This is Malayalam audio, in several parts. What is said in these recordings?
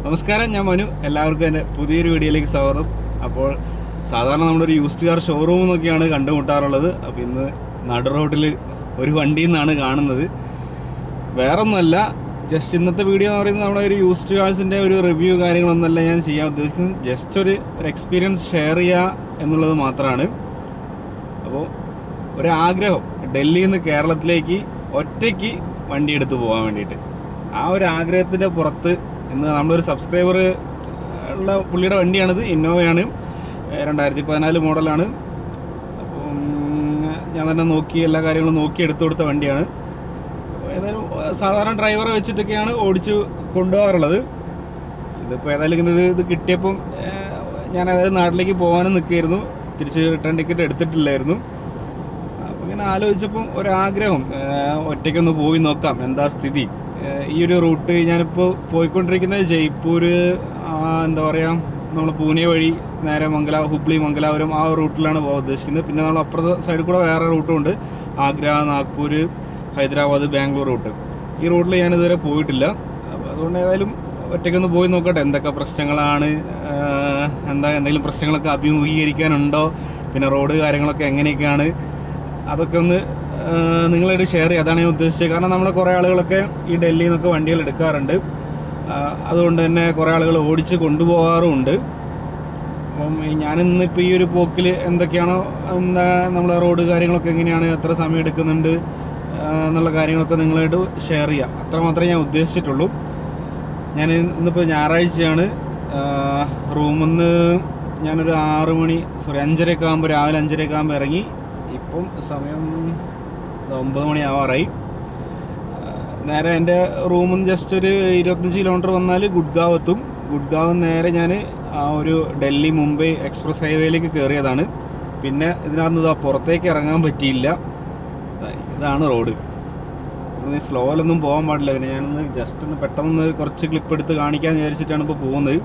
നമസ്കാരം ഞാൻ മനു എല്ലാവർക്കും എൻ്റെ പുതിയൊരു വീഡിയോയിലേക്ക് സ്വാഗതം അപ്പോൾ സാധാരണ നമ്മളൊരു യൂസ്ഡ് കാർ ഷോറൂം എന്നൊക്കെയാണ് കണ്ടുമുട്ടാറുള്ളത് അപ്പോൾ ഇന്ന് നടു റോഡിൽ ഒരു വണ്ടിയിൽ നിന്നാണ് കാണുന്നത് വേറൊന്നുമല്ല ജസ്റ്റ് ഇന്നത്തെ വീഡിയോ എന്ന് പറയുന്നത് നമ്മുടെ ഒരു യൂസ്ഡ് കാർസിൻ്റെ ഒരു റിവ്യൂ കാര്യങ്ങളൊന്നുമല്ല ഞാൻ ചെയ്യാൻ ഉദ്ദേശിക്കുന്നത് ജസ്റ്റ് ഒരു ഒരു എക്സ്പീരിയൻസ് ഷെയർ ചെയ്യുക എന്നുള്ളത് മാത്രമാണ് അപ്പോൾ ഒരാഗ്രഹം ഡൽഹിയിൽ നിന്ന് കേരളത്തിലേക്ക് ഒറ്റയ്ക്ക് വണ്ടി എടുത്ത് പോകാൻ വേണ്ടിയിട്ട് ആ ഒരു ആഗ്രഹത്തിൻ്റെ പുറത്ത് ഇന്ന് നമ്മളൊരു സബ്സ്ക്രൈബർ ഉള്ള പുള്ളിയുടെ വണ്ടിയാണിത് ഇന്നോവയാണ് ഏഹ് രണ്ടായിരത്തി പതിനാല് മോഡലാണ് അപ്പം ഞാൻ തന്നെ നോക്കി എല്ലാ കാര്യങ്ങളും നോക്കി എടുത്തു കൊടുത്ത വണ്ടിയാണ് അപ്പോൾ ഏതായാലും ഏഹ് സാധാരണ ഡ്രൈവറെ വെച്ചിട്ടൊക്കെയാണ് ഓടിച്ചു കൊണ്ടുപോകാറുള്ളത് ഇതിപ്പോൾ ഏതായാലും ഇങ്ങനെ ഒരു ഇത് കിട്ടിയപ്പം ഏഹ് ഞാൻ അതായത് നാട്ടിലേക്ക് പോകാനും നിൽക്കുകയായിരുന്നു തിരിച്ച് റിട്ടേൺ ടിക്കറ്റ് എടുത്തിട്ടില്ലായിരുന്നു അപ്പോൾ ഇങ്ങനെ ആലോചിച്ചപ്പം ഒരാഗ്രഹം ഏഹ് ഒറ്റയ്ക്കൊന്ന് പോയി നോക്കാം എന്താ സ്ഥിതി ഏഹ് ഈ ഒരു റൂട്ട് ഞാനിപ്പോൾ പോയിക്കൊണ്ടിരിക്കുന്നത് ജയ്പൂർ എന്താ പറയുക നമ്മൾ പൂനെ വഴി നേരെ മംഗലാ ഹുബ്ലി മംഗലാപുരം ആ റൂട്ടിലാണ് പോകാൻ ഉദ്ദേശിക്കുന്നത് പിന്നെ നമ്മൾ അപ്പുറത്തെ സൈഡിൽ കൂടെ വേറെ റൂട്ടും ഉണ്ട് ആഗ്ര നാഗ്പൂർ ഹൈദരാബാദ് ബാംഗ്ലൂർ റൂട്ട് ഈ റൂട്ടിൽ ഞാൻ ഇതുവരെ പോയിട്ടില്ല അപ്പോൾ അതുകൊണ്ട് ഏതായാലും ഒറ്റയ്ക്കൊന്ന് പോയി നോക്കട്ടെ എന്തൊക്കെ പ്രശ്നങ്ങളാണ് ഏഹ് എന്താ എന്തെങ്കിലും പ്രശ്നങ്ങളൊക്കെ അഭിമുഖീകരിക്കാനുണ്ടോ പിന്നെ റോഡ് കാര്യങ്ങളൊക്കെ എങ്ങനെയൊക്കെയാണ് അതൊക്കെ ഒന്ന് ഏഹ് നിങ്ങളായിട്ട് ഷെയർ ചെയ്യുക അതാണ് ഞാൻ ഉദ്ദേശിച്ചത് കാരണം നമ്മുടെ കുറേ ആളുകളൊക്കെ ഈ ഡൽഹിയിൽ നിന്നൊക്കെ വണ്ടികൾ എടുക്കാറുണ്ട് ആഹ് അതുകൊണ്ട് തന്നെ കുറേ ആളുകൾ ഓടിച്ച് കൊണ്ടുപോകാറുമുണ്ട് അപ്പം ഈ ഞാനിന്നിപ്പോൾ ഈ ഒരു പോക്കിൽ എന്തൊക്കെയാണോ എന്താ നമ്മളെ റോഡ് കാര്യങ്ങളൊക്കെ എങ്ങനെയാണ് എത്ര സമയം എടുക്കുന്നുണ്ട് ആഹ് എന്നുള്ള കാര്യങ്ങളൊക്കെ നിങ്ങളായിട്ട് ഷെയർ ചെയ്യാം അത്ര മാത്രമേ ഞാൻ ഉദ്ദേശിച്ചിട്ടുള്ളൂ ഞാൻ ഇന്നിപ്പോൾ ഞായറാഴ്ചയാണ് റൂമിൽ നിന്ന് ഞാനൊരു ആറ് മണി സോറി അഞ്ചരയൊക്കെ ആകുമ്പോൾ രാവിലെ അഞ്ചരയൊക്കെ ആകുമ്പോൾ ഇറങ്ങി ഇപ്പം സമയം ഇത് ഒമ്പത് മണി ആവാറായി ആ, നേരെ എൻ്റെ റൂമിൽ നിന്ന് ജസ്റ്റ് ഒരു ഇരുപത്തഞ്ച് കിലോമീറ്റർ വന്നാൽ ഗുഡ്ഗാവ് എത്തും ഗുഡ്ഗാവ് നേരെ ഞാൻ ആ ഒരു ഡൽഹി മുംബൈ എക്സ്പ്രസ് ഹൈവേയിലേക്ക് കയറിയതാണ് പിന്നെ ഇതിനകത്ത് ഇതാ പുറത്തേക്ക് ഇറങ്ങാൻ പറ്റിയില്ല ഇതാണ് റോഡ് ഇവിടുന്ന് സ്ലോയിലൊന്നും പോകാൻ പാടില്ല പിന്നെ ഞാനൊന്ന് ജസ്റ്റ് ഒന്ന് പെട്ടെന്ന് കുറച്ച് ക്ലിപ്പ് എടുത്ത് കാണിക്കാൻ വിചാരിച്ചിട്ടാണ് ഇപ്പോൾ പോകുന്നത്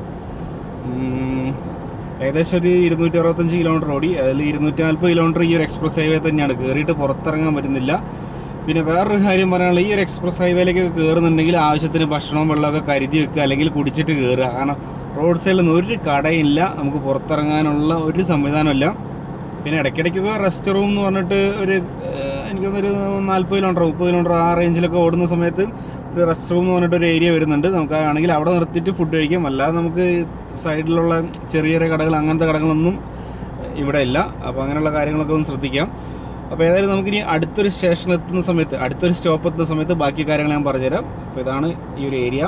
ഉം, ഏകദേശം ഒരു ഇരുന്നൂറ്റി അറുപത്തഞ്ച് കിലോമീറ്റർ ഓടി അതിൽ ഇരുന്നൂറ്റി നാൽപ്പത് കിലോമീറ്റർ ഈ ഒരു എക്സ്പ്രസ് ഹൈവേ തന്നെയാണ് കയറിയിട്ട് പുറത്തിറങ്ങാൻ പറ്റുന്നില്ല പിന്നെ വേറൊരു കാര്യം പറയാനുള്ള ഈ ഒരു എക്സ്പ്രസ് ഹൈവേയിലേക്ക് കയറുന്നുണ്ടെങ്കിൽ ആവശ്യത്തിന് ഭക്ഷണവും വെള്ളമൊക്കെ കരുതി വെക്കുക അല്ലെങ്കിൽ കുടിച്ചിട്ട് കയറുക കാരണം റോഡ് സൈഡിൽ നിന്ന് ഒരു കടയില്ല നമുക്ക് പുറത്തിറങ്ങാനുള്ള ഒരു സംവിധാനമില്ല പിന്നെ ഇടയ്ക്കിടയ്ക്കൊക്കെ റെസ്റ്റ് റൂം എന്ന് പറഞ്ഞിട്ട് ഒരു ഏഹ്, എനിക്കൊന്നൊരു നാൽപ്പത് കിലോമീറ്റർ മുപ്പത് കിലോമീറ്റർ ആ റേഞ്ചിലൊക്കെ ഓടുന്ന സമയത്ത് ഒരു റെസ്റ്റ് റൂം എന്ന് പറഞ്ഞിട്ട് ഒരു ഏരിയ വരുന്നുണ്ട് നമുക്ക് ആണെങ്കിൽ അവിടെ നിർത്തിയിട്ട് ഫുഡ് കഴിക്കാം അല്ലാതെ നമുക്ക് സൈഡിലുള്ള ചെറിയ ചെറിയ കടകൾ അങ്ങനത്തെ കടകളൊന്നും ഇവിടെ ഇല്ല അപ്പോൾ അങ്ങനെയുള്ള കാര്യങ്ങളൊക്കെ ഒന്ന് ശ്രദ്ധിക്കാം അപ്പോൾ ഏതായാലും നമുക്കിനി അടുത്തൊരു സ്റ്റേഷൻ എത്തുന്ന സമയത്ത് അടുത്തൊരു സ്റ്റോപ്പ് എത്തുന്ന സമയത്ത് ബാക്കി കാര്യങ്ങൾ ഞാൻ പറഞ്ഞുതരാം അപ്പോൾ ഇതാണ് ഈ ഒരു ഏരിയ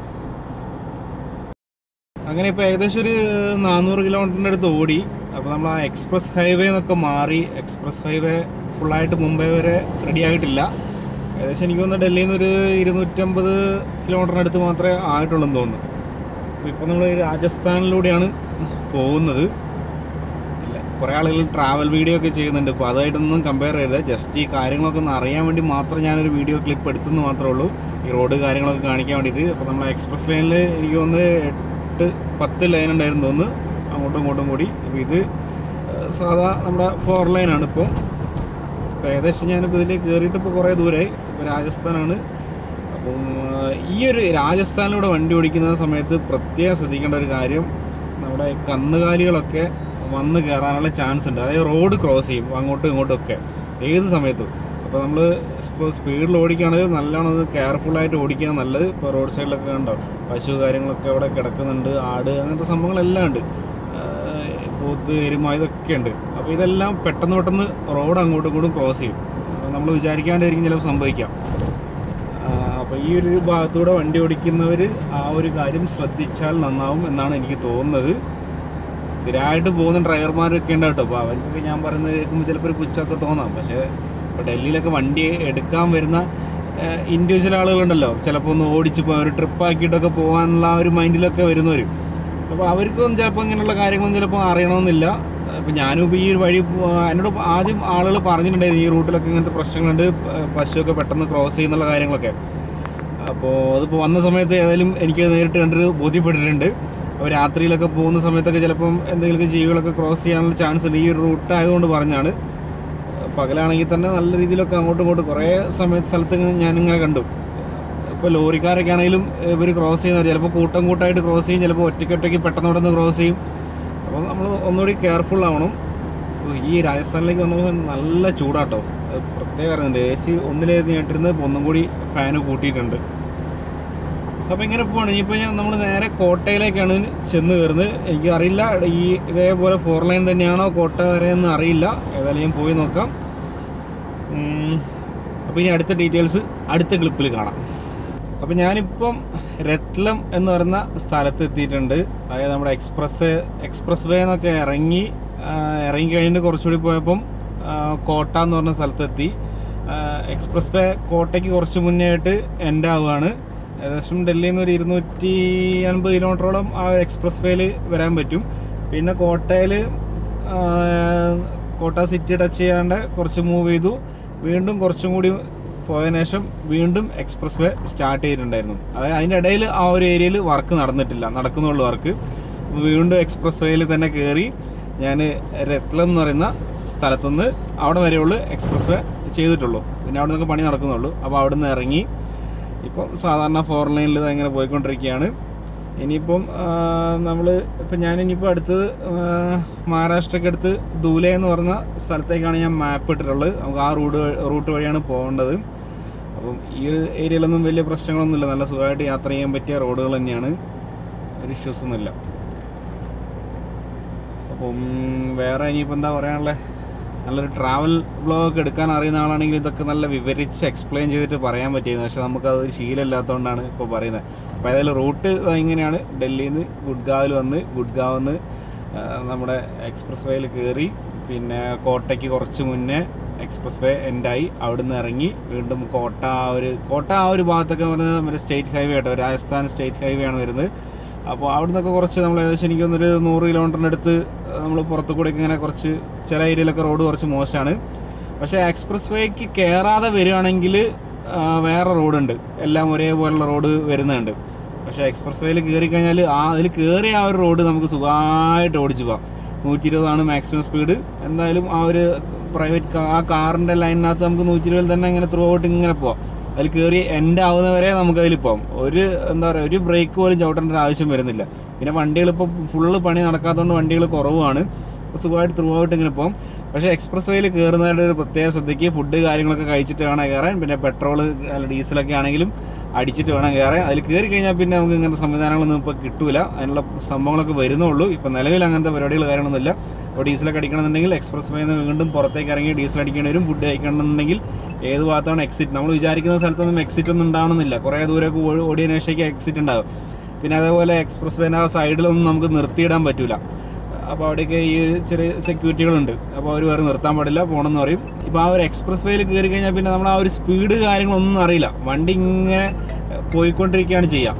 അങ്ങനെ ഇപ്പോൾ ഏകദേശം ഒരു നാനൂറ് കിലോമീറ്ററിൻ്റെ അടുത്ത് ഓടി അപ്പോൾ നമ്മൾ ആ എക്സ്പ്രസ് ഹൈവേ എന്നൊക്കെ മാറി എക്സ്പ്രസ് ഹൈവേ ഫുള്ളായിട്ട് മുംബൈ വരെ റെഡി ആയിട്ടില്ല ഏകദേശം എനിക്ക് തോന്നുന്നു ഡൽഹിയിൽ നിന്ന് ഒരു ഇരുന്നൂറ്റമ്പത് കിലോമീറ്ററിന് അടുത്ത് മാത്രമേ ആയിട്ടുള്ളൂ എന്ന് തോന്നുന്നു അപ്പോൾ ഇപ്പോൾ നമ്മൾ രാജസ്ഥാനിലൂടെയാണ് പോകുന്നത് ഇല്ല കുറേ ആളുകൾ ട്രാവൽ വീഡിയോ ഒക്കെ ചെയ്യുന്നുണ്ട് അപ്പോൾ അതായിട്ടൊന്നും കമ്പയർ ചെയ്യരുത് ജസ്റ്റ് ഈ കാര്യങ്ങളൊക്കെ ഒന്ന് അറിയാൻ വേണ്ടി മാത്രം ഞാനൊരു വീഡിയോ ക്ലിപ്പ് എടുത്തെന്ന് മാത്രമേ ഉള്ളൂ ഈ റോഡ് കാര്യങ്ങളൊക്കെ കാണിക്കാൻ വേണ്ടിയിട്ട് അപ്പോൾ നമ്മൾ എക്സ്പ്രസ് ലൈനിൽ എനിക്ക് തോന്നുന്നു എട്ട് പത്ത് ലൈൻ ഉണ്ടായിരുന്നു തോന്നുന്നു അങ്ങോട്ടും ഇങ്ങോട്ടും കൂടി അപ്പോൾ ഇത് ഏഹ്, സാധാ നമ്മുടെ ഫോർ ലൈനാണ് ഇപ്പോൾ അപ്പോൾ ഏകദേശം ഞാനിപ്പോൾ ഇതിലേക്ക് കയറിയിട്ട് ഇപ്പോൾ കുറേ ദൂരമായി ഇപ്പോൾ രാജസ്ഥാനാണ് അപ്പം ഏഹ്, ഈ ഒരു രാജസ്ഥാനിലൂടെ വണ്ടി ഓടിക്കുന്ന സമയത്ത് പ്രത്യേകം ശ്രദ്ധിക്കേണ്ട ഒരു കാര്യം നമ്മുടെ കന്നുകാലികളൊക്കെ വന്ന് കയറാനുള്ള ചാൻസ് ഉണ്ട് അതായത് റോഡ് ക്രോസ് ചെയ്യും അങ്ങോട്ടും ഇങ്ങോട്ടും ഒക്കെ ഏത് സമയത്തും അപ്പോൾ നമ്മൾ ഇപ്പോൾ സ്പീഡിൽ ഓടിക്കുകയാണെങ്കിൽ നല്ലോണം ഒന്ന് കെയർഫുള്ളായിട്ട് ഓടിക്കുക നല്ലത് ഇപ്പോൾ റോഡ് സൈഡിലൊക്കെ കണ്ടോ പശു കാര്യങ്ങളൊക്കെ അവിടെ കിടക്കുന്നുണ്ട് ആട് അങ്ങനത്തെ സംഭവങ്ങളെല്ലാം ഉണ്ട് ആഹ് പോത്ത് എരുമ ഇതൊക്കെ ഉണ്ട് അപ്പോൾ ഇതെല്ലാം പെട്ടെന്ന് പെട്ടെന്ന് റോഡ് അങ്ങോട്ടും ഇങ്ങോട്ടും ക്രോസ് ചെയ്യും നമ്മൾ വിചാരിക്കാണ്ടിരിക്കും ചിലപ്പോൾ സംഭവിക്കാം അപ്പോൾ ഈ ഒരു ഭാഗത്തൂടെ വണ്ടി ഓടിക്കുന്നവർ ആ ഒരു കാര്യം ശ്രദ്ധിച്ചാൽ നന്നാവും എന്നാണ് എനിക്ക് തോന്നുന്നത് സ്ഥിരമായിട്ട് പോകുന്ന ഡ്രൈവർമാരൊക്കെ ഉണ്ട് കേട്ടോ അപ്പോൾ അവർക്കൊക്കെ ഞാൻ പറയുന്നത് കേൾക്കുമ്പോൾ ചിലപ്പോൾ ഒരു പുച്ഛമൊക്കെ തോന്നാം പക്ഷേ ഇപ്പോൾ ഡൽഹിയിലൊക്കെ വണ്ടി എടുക്കാൻ വരുന്ന ഇൻഡിവിജ്വൽ ആളുകളുണ്ടല്ലോ ചിലപ്പോൾ ഒന്ന് ഓടിച്ച് പോകാൻ ഒരു ട്രിപ്പ് ആക്കിയിട്ടൊക്കെ പോകാനുള്ള ആ ഒരു മൈൻഡിലൊക്കെ വരുന്നവർ അപ്പോൾ അവർക്കും ചിലപ്പോൾ ഇങ്ങനെയുള്ള കാര്യങ്ങളൊന്നും ചിലപ്പോൾ അറിയണമെന്നില്ല അപ്പോൾ ഞാനും ഇപ്പോൾ ഈ ഒരു വഴി പോ- എന്നോട് ആദ്യം ആളുകൾ പറഞ്ഞിട്ടുണ്ടായിരുന്നു ഈ റൂട്ടിലൊക്കെ ഇങ്ങനത്തെ പ്രശ്നങ്ങളുണ്ട് പ- പശുവൊക്കെ പെട്ടെന്ന് ക്രോസ് ചെയ്യുന്നുള്ള കാര്യങ്ങളൊക്കെ അപ്പോൾ അതിപ്പോൾ വന്ന സമയത്ത് ഏതായാലും എനിക്ക് നേരിട്ട് കണ്ടൊരു ബോധ്യപ്പെട്ടിട്ടുണ്ട് അപ്പോൾ രാത്രിയിലൊക്കെ പോകുന്ന സമയത്തൊക്കെ ചിലപ്പം എന്തെങ്കിലുമൊക്കെ ജീവികളൊക്കെ ക്രോസ് ചെയ്യാനുള്ള ചാൻസ് ഉണ്ട് ഈ ഒരു റൂട്ട് ആയതുകൊണ്ട് പറഞ്ഞാണ് പകലാണെങ്കിൽ തന്നെ നല്ല രീതിയിലൊക്കെ അങ്ങോട്ടും ഇങ്ങോട്ടും കുറേ സമയത്ത് സ്ഥലത്ത് ഇങ്ങനെ ഞാനിങ്ങനെ കണ്ടു ഇപ്പോൾ ലോറിക്കാരൊക്കെ ആണെങ്കിലും ഇവർ ക്രോസ് ചെയ്യുന്നവർ ചിലപ്പോൾ കൂട്ടം കൂട്ടമായിട്ട് ക്രോസ് ചെയ്യും ചിലപ്പോൾ ഒറ്റയ്ക്ക് ഒറ്റയ്ക്ക് പെട്ടെന്ന് ഇവിടെ നിന്ന് ക്രോസ് ചെയ്യും അപ്പോൾ നമ്മൾ ഒന്നുകൂടി കെയർഫുൾ ആവണം അപ്പോൾ ഈ രാജസ്ഥാനിലേക്ക് വന്നപ്പോൾ നല്ല ചൂടാട്ടോ അത് പ്രത്യേകം അറിയുന്നുണ്ട് എ സി ഒന്നിലേത് നേട്ടിരുന്ന് ഇപ്പോൾ ഒന്നും കൂടി ഫാന് കൂട്ടിയിട്ടുണ്ട് അപ്പോൾ ഇങ്ങനെ പോവാണ് ഇനിയിപ്പോൾ ഞാൻ നമ്മൾ നേരെ കോട്ടയിലേക്കാണ് ചെന്ന് കയറുന്നത് എനിക്ക് അറിയില്ല ഈ ഇതേപോലെ ഫോർ ലൈൻ തന്നെയാണോ കോട്ട വരെ എന്ന് അറിയില്ല ഏതായാലും ഞാൻ പോയി നോക്കാം അപ്പോൾ ഇനി അടുത്ത ഡീറ്റെയിൽസ് അടുത്ത ക്ലിപ്പിൽ കാണാം അപ്പോൾ ഞാനിപ്പം രത്ലം എന്ന് പറയുന്ന സ്ഥലത്ത് എത്തിയിട്ടുണ്ട് അതായത് നമ്മുടെ എക്സ്പ്രസ് എക്സ്പ്രസ് വേ എന്നൊക്കെ ഇറങ്ങി ആ, ഇറങ്ങി കഴിഞ്ഞിട്ട് കുറച്ചുകൂടി പോയപ്പം ആ, കോട്ട എന്ന് പറഞ്ഞ സ്ഥലത്തെത്തി എക്സ്പ്രസ് വേ കോട്ടയ്ക്ക് കുറച്ച് മുന്നേ ആയിട്ട് എൻഡ് ആവുകയാണ് ഏകദേശം ഡൽഹിയിൽ നിന്ന് ഒരു ഇരുന്നൂറ്റി അൻപത് കിലോമീറ്ററോളം ആ എക്സ്പ്രസ് വേയിൽ വരാൻ പറ്റും പിന്നെ കോട്ടയിൽ കോട്ട സിറ്റി ടച്ച് ചെയ്യാണ്ട് കുറച്ച് മൂവ് ചെയ്തു വീണ്ടും കുറച്ചും കൂടി പോയതിനു ശേഷം വീണ്ടും എക്സ്പ്രസ് വേ സ്റ്റാർട്ട് ചെയ്തിട്ടുണ്ടായിരുന്നു അതായത് അതിൻ്റെ ഇടയിൽ ആ ഒരു ഏരിയയിൽ വർക്ക് നടന്നിട്ടില്ല നടക്കുന്നുള്ളൂ വർക്ക് വീണ്ടും എക്സ്പ്രസ് വേയിൽ തന്നെ കയറി ഞാൻ രത്ലം എന്ന് പറയുന്ന സ്ഥലത്തുനിന്ന് അവിടെ വരെയുള്ളൂ എക്സ്പ്രസ് വേ ചെയ്തിട്ടുള്ളൂ പിന്നെ അവിടെ നിന്നൊക്കെ പണി നടക്കുന്നുള്ളൂ അപ്പോൾ അവിടെ നിന്ന് ഇറങ്ങി ഇപ്പം സാധാരണ ഫോർ ലൈനിൽ ഇങ്ങനെ പോയിക്കൊണ്ടിരിക്കുകയാണ് ഇനിയിപ്പം നമ്മൾ ഇപ്പം ഞാൻ ഇനിയിപ്പോൾ അടുത്തത് ആ, മഹാരാഷ്ട്രയ്ക്ക് അടുത്ത് ദൂലെ എന്ന് പറഞ്ഞ സ്ഥലത്തേക്കാണ് ഞാൻ മാപ്പ് ഇട്ടിട്ടുള്ളത് നമുക്ക് ആ റൂട്ട് റൂട്ട് വഴിയാണ് പോകേണ്ടത് അപ്പം ഈ ഒരു ഏരിയയിലൊന്നും വലിയ പ്രശ്നങ്ങളൊന്നുമില്ല നല്ല സുഖമായിട്ട് യാത്ര ചെയ്യാൻ പറ്റിയ റോഡുകൾ തന്നെയാണ് ഒരു ഇഷ്യൂസ് ഒന്നുമില്ല അപ്പം വേറെ ഇനിയിപ്പോൾ എന്താ പറയാനുള്ളത് നല്ലൊരു ട്രാവൽ ബ്ലോഗ് എടുക്കാൻ അറിയുന്ന ആളാണെങ്കിൽ ഇതൊക്കെ നല്ല വിവരിച്ച് എക്സ്പ്ലെയിൻ ചെയ്തിട്ട് പറയാൻ പറ്റിയത് പക്ഷെ നമുക്കത് ശീലമില്ലാത്തതുകൊണ്ടാണ് ഇപ്പോൾ പറയുന്നത് അപ്പോൾ ഏതായാലും റൂട്ട് ഇങ്ങനെയാണ് ഡൽഹിയിൽ നിന്ന് ഗുഡ്ഗാവിൽ വന്ന് ഗുഡ്ഗാവിൽ നിന്ന് ആ, നമ്മുടെ എക്സ്പ്രസ് വേയിൽ കയറി പിന്നെ കോട്ടയ്ക്ക് കുറച്ച് മുന്നേ എക്സ്പ്രസ് വേ എൻഡായി അവിടുന്ന് ഇറങ്ങി വീണ്ടും കോട്ട ആ ഒരു കോട്ട ആ ഒരു ഭാഗത്തൊക്കെ പറയുന്നത് നമ്മുടെ സ്റ്റേറ്റ് ഹൈവേ ആട്ടോ രാജസ്ഥാൻ സ്റ്റേറ്റ് ഹൈവേ ആണ് വരുന്നത് അപ്പോൾ അവിടെ നിന്നൊക്കെ കുറച്ച് നമ്മൾ ഏകദേശം എനിക്ക് തോന്നുന്നൊരു നൂറ് കിലോമീറ്ററിൻ്റെ അടുത്ത് നമ്മൾ പുറത്തു കൂടെ ഇങ്ങനെ കുറച്ച് ചില ഏരിയയിലൊക്കെ റോഡ് കുറച്ച് മോശമാണ് പക്ഷേ എക്സ്പ്രസ് വേക്ക് കയറാതെ വരികയാണെങ്കിൽ ആ, വേറെ റോഡുണ്ട് എല്ലാം ഒരേപോലുള്ള റോഡ് വരുന്നുണ്ട് പക്ഷേ എക്സ്പ്രസ് വേയിൽ കയറി കഴിഞ്ഞാൽ ആ അതിൽ കയറിയ ആ ഒരു റോഡ് നമുക്ക് സുഖമായിട്ട് ഓടിച്ചു പോകാം നൂറ്റി ഇരുപതാണ് മാക്സിമം സ്പീഡ് എന്തായാലും ആ ഒരു പ്രൈവറ്റ് ആ കാറിൻ്റെ ലൈനിനകത്ത് നമുക്ക് നൂറ്റി ഇരുപതിൽ തന്നെ ഇങ്ങനെ ത്രൂ ഔട്ട് ഇങ്ങനെ പോവാം അതിൽ കയറി എൻഡ് ആവുന്നവരെ നമുക്ക് അതിൽ പോകാം ഒരു എന്താ പറയുക ഒരു ബ്രേക്ക് പോലും ചവിട്ടേണ്ട ഒരു ആവശ്യം വരുന്നില്ല പിന്നെ വണ്ടികൾ ഇപ്പോൾ ഫുള്ള് പണി നടക്കാത്തതുകൊണ്ട് വണ്ടികൾ കുറവാണ് അപ്പോൾ സുഖമായിട്ട് ത്രൂ ഔട്ട് ഇങ്ങനെ പോകും പക്ഷേ എക്സ്പ്രസ് വേയിൽ കയറുന്നതിൻ്റെ ഒരു പ്രത്യേക ശ്രദ്ധയ്ക്ക് ഫുഡ് കാര്യങ്ങളൊക്കെ കഴിച്ചിട്ട് വേണം കയറാൻ പിന്നെ പെട്രോൾ അല്ല ഡീസലൊക്കെ ആണെങ്കിലും അടിച്ചിട്ട് വേണം കയറാൻ അതിൽ കയറി കഴിഞ്ഞാൽ പിന്നെ നമുക്ക് ഇങ്ങനത്തെ സംവിധാനങ്ങളൊന്നും ഇപ്പോൾ കിട്ടൂല അതിനുള്ള സംഭവങ്ങളൊക്കെ വരുന്നുള്ളൂ ഇപ്പോൾ നിലവിൽ അങ്ങനത്തെ പരിപാടികൾ കാര്യങ്ങളൊന്നുമില്ല അപ്പോൾ ഡീസലൊക്കെ അടിക്കണമെന്നുണ്ടെങ്കിൽ എക്സ്പ്രസ് വേയിൽ നിന്ന് വീണ്ടും പുറത്തേക്ക് ഇറങ്ങി ഡീസൽ അടിക്കേണ്ടി വരും ഫുഡ് കഴിക്കണമെന്നുണ്ടെങ്കിൽ ഏത് ഭാഗത്താണ് എക്സിറ്റ് നമ്മൾ വിചാരിക്കുന്ന സ്ഥലത്തൊന്നും എക്സിറ്റ് ഒന്നും ഉണ്ടാവണമെന്നില്ല കുറേ ദൂരമൊക്കെ ഓടി- ഓടിയതിനു ശേഷം എക്സിറ്റ് ഉണ്ടാവും പിന്നെ അതേപോലെ എക്സ്പ്രസ് വേൻ്റെ ആ സൈഡിലൊന്നും നമുക്ക് നിർത്തിയിടാൻ പറ്റൂല അപ്പോൾ അവിടെയൊക്കെ ഈ ചെറിയ സെക്യൂരിറ്റികളുണ്ട് അപ്പോൾ അവർ വേറെ നിർത്താൻ പാടില്ല പോകണമെന്ന് പറയും ഇപ്പോൾ ആ ഒരു എക്സ്പ്രസ് വേയിൽ കയറി കഴിഞ്ഞാൽ പിന്നെ നമ്മൾ ആ ഒരു സ്പീഡ് കാര്യങ്ങളൊന്നും അറിയില്ല വണ്ടി ഇങ്ങനെ പോയിക്കൊണ്ടിരിക്കുകയാണ് ചെയ്യുക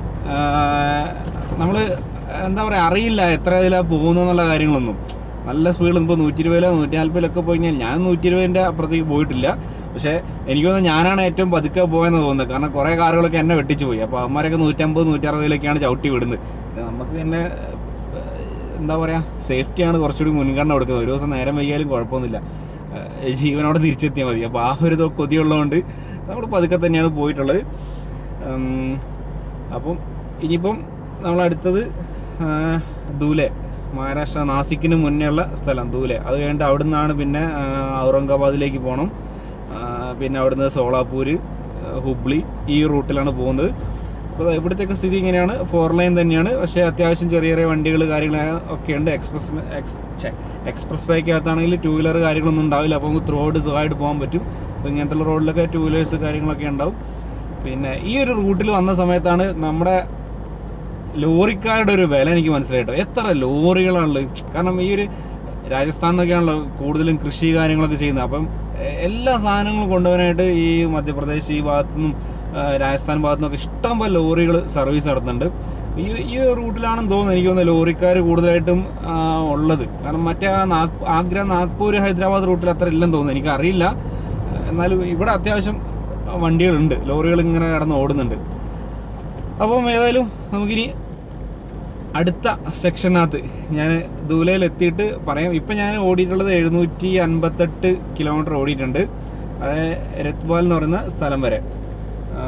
നമ്മൾ എന്താ പറയുക അറിയില്ല എത്ര ഇതിലാണ് പോകുന്നതെന്നുള്ള കാര്യങ്ങളൊന്നും നല്ല സ്പീഡിൽ ഇപ്പോൾ നൂറ്റി ഇരുപതിലോ നൂറ്റി നാൽപ്പതിലൊക്കെ പോയി കഴിഞ്ഞാൽ ഞാൻ നൂറ്റി ഇരുപതിൻ്റെ അപ്പുറത്തേക്ക് പോയിട്ടില്ല പക്ഷേ എനിക്ക് തോന്നുന്നു ഞാനാണ് ഏറ്റവും പതുക്കെ പോയെന്ന് തോന്നുന്നത് കാരണം കുറേ കാറുകളൊക്കെ എന്നെ വെട്ടിച്ച് പോയി അപ്പോൾ അവന്മാരൊക്കെ നൂറ്റമ്പത് നൂറ്ററുപതിലൊക്കെയാണ് ചവിട്ടി വിടുന്നത് പിന്നെ നമുക്ക് പിന്നെ എന്താ പറയുക സേഫ്റ്റിയാണ് കുറച്ചുകൂടി മുൻഗണന കൊടുക്കുന്നത് ഒരു ദിവസം നേരം വൈകിയാലും കുഴപ്പമൊന്നുമില്ല ഏഹ് ജീവനോടെ തിരിച്ചെത്തിയാൽ മതി അപ്പോൾ ആ ഒരു ഇത് കൊതിയുള്ളതുകൊണ്ട് നമ്മൾ പതുക്കെ തന്നെയാണ് പോയിട്ടുള്ളത് ഉം, അപ്പം ഇനിയിപ്പം നമ്മൾ അടുത്തത് ആ, ദൂലെ മഹാരാഷ്ട്ര നാസിക്കിന് മുന്നേ ഉള്ള സ്ഥലം ദൂലെ അത് കഴിഞ്ഞിട്ട് അവിടെ നിന്നാണ് പിന്നെ ആ, ഔറംഗാബാദിലേക്ക് പോകണം ആ, പിന്നെ അവിടുന്ന് സോളാപൂർ ഹുബ്ലി ഈ റൂട്ടിലാണ് പോകുന്നത് അപ്പോൾ ഇവിടുത്തെയൊക്കെ സ്ഥിതി ഇങ്ങനെയാണ് ഫോർ ലൈൻ തന്നെയാണ് പക്ഷേ അത്യാവശ്യം ചെറിയ ചെറിയ വണ്ടികൾ കാര്യങ്ങൾ ഒക്കെ ഉണ്ട് എക്സ്പ്രസ് എക്സ് ഛെ, എക്സ്പ്രസ് ബൈക്കകത്താണെങ്കിൽ ടൂ വീലർ കാര്യങ്ങളൊന്നും ഉണ്ടാവില്ല അപ്പോൾ നമുക്ക് ത്രൂ ഔട്ട് സുഖമായിട്ട് പോകാൻ പറ്റും അപ്പോൾ ഇങ്ങനത്തെ റോഡിലൊക്കെ ടൂ വീലേഴ്സ് കാര്യങ്ങളൊക്കെ ഉണ്ടാവും പിന്നെ ഈ ഒരു റൂട്ടിൽ വന്ന സമയത്താണ് നമ്മുടെ ലോറിക്കാരുടെ ഒരു വില എനിക്ക് മനസ്സിലായിട്ടോ എത്ര ലോറികളാണുള്ളത് കാരണം ഈ ഒരു രാജസ്ഥാൻ എന്നൊക്കെയാണല്ലോ കൂടുതലും കൃഷി കാര്യങ്ങളൊക്കെ ചെയ്യുന്നത് അപ്പം എ- എല്ലാ സാധനങ്ങളും കൊണ്ടുപോകാനായിട്ട് ഈ മധ്യപ്രദേശ് ഈ ഭാഗത്തുനിന്നും ആ, രാജസ്ഥാൻ ഭാഗത്തുനിന്നൊക്കെ ഇഷ്ടം പോലെ ലോറികൾ സർവീസ് നടത്തുന്നുണ്ട് ഈ ഈ റൂട്ടിലാണെന്ന് തോന്നുന്നു എനിക്ക് തോന്നുന്നു ലോറിക്കാർ കൂടുതലായിട്ടും ആ, ഉള്ളത് കാരണം മറ്റേ ആ നാഗ് ആഗ്ര നാഗ്പൂർ ഹൈദരാബാദ് റൂട്ടിൽ അത്ര ഇല്ലെന്ന് തോന്നുന്നു എനിക്കറിയില്ല എന്നാലും ഇവിടെ അത്യാവശ്യം വണ്ടികളുണ്ട് ലോറികൾ ഇങ്ങനെ കിടന്ന് ഓടുന്നുണ്ട് അപ്പം ഏതായാലും നമുക്കിനി അടുത്ത സെക്ഷനകത്ത് ഞാൻ ദൂലയിൽ എത്തിയിട്ട് പറയാം ഇപ്പം ഞാൻ ഓടിയിട്ടുള്ളത് എഴുന്നൂറ്റി അൻപത്തെട്ട് കിലോമീറ്റർ ഓടിയിട്ടുണ്ട് അതായത് രത്വാൽ എന്ന് പറയുന്ന സ്ഥലം വരെ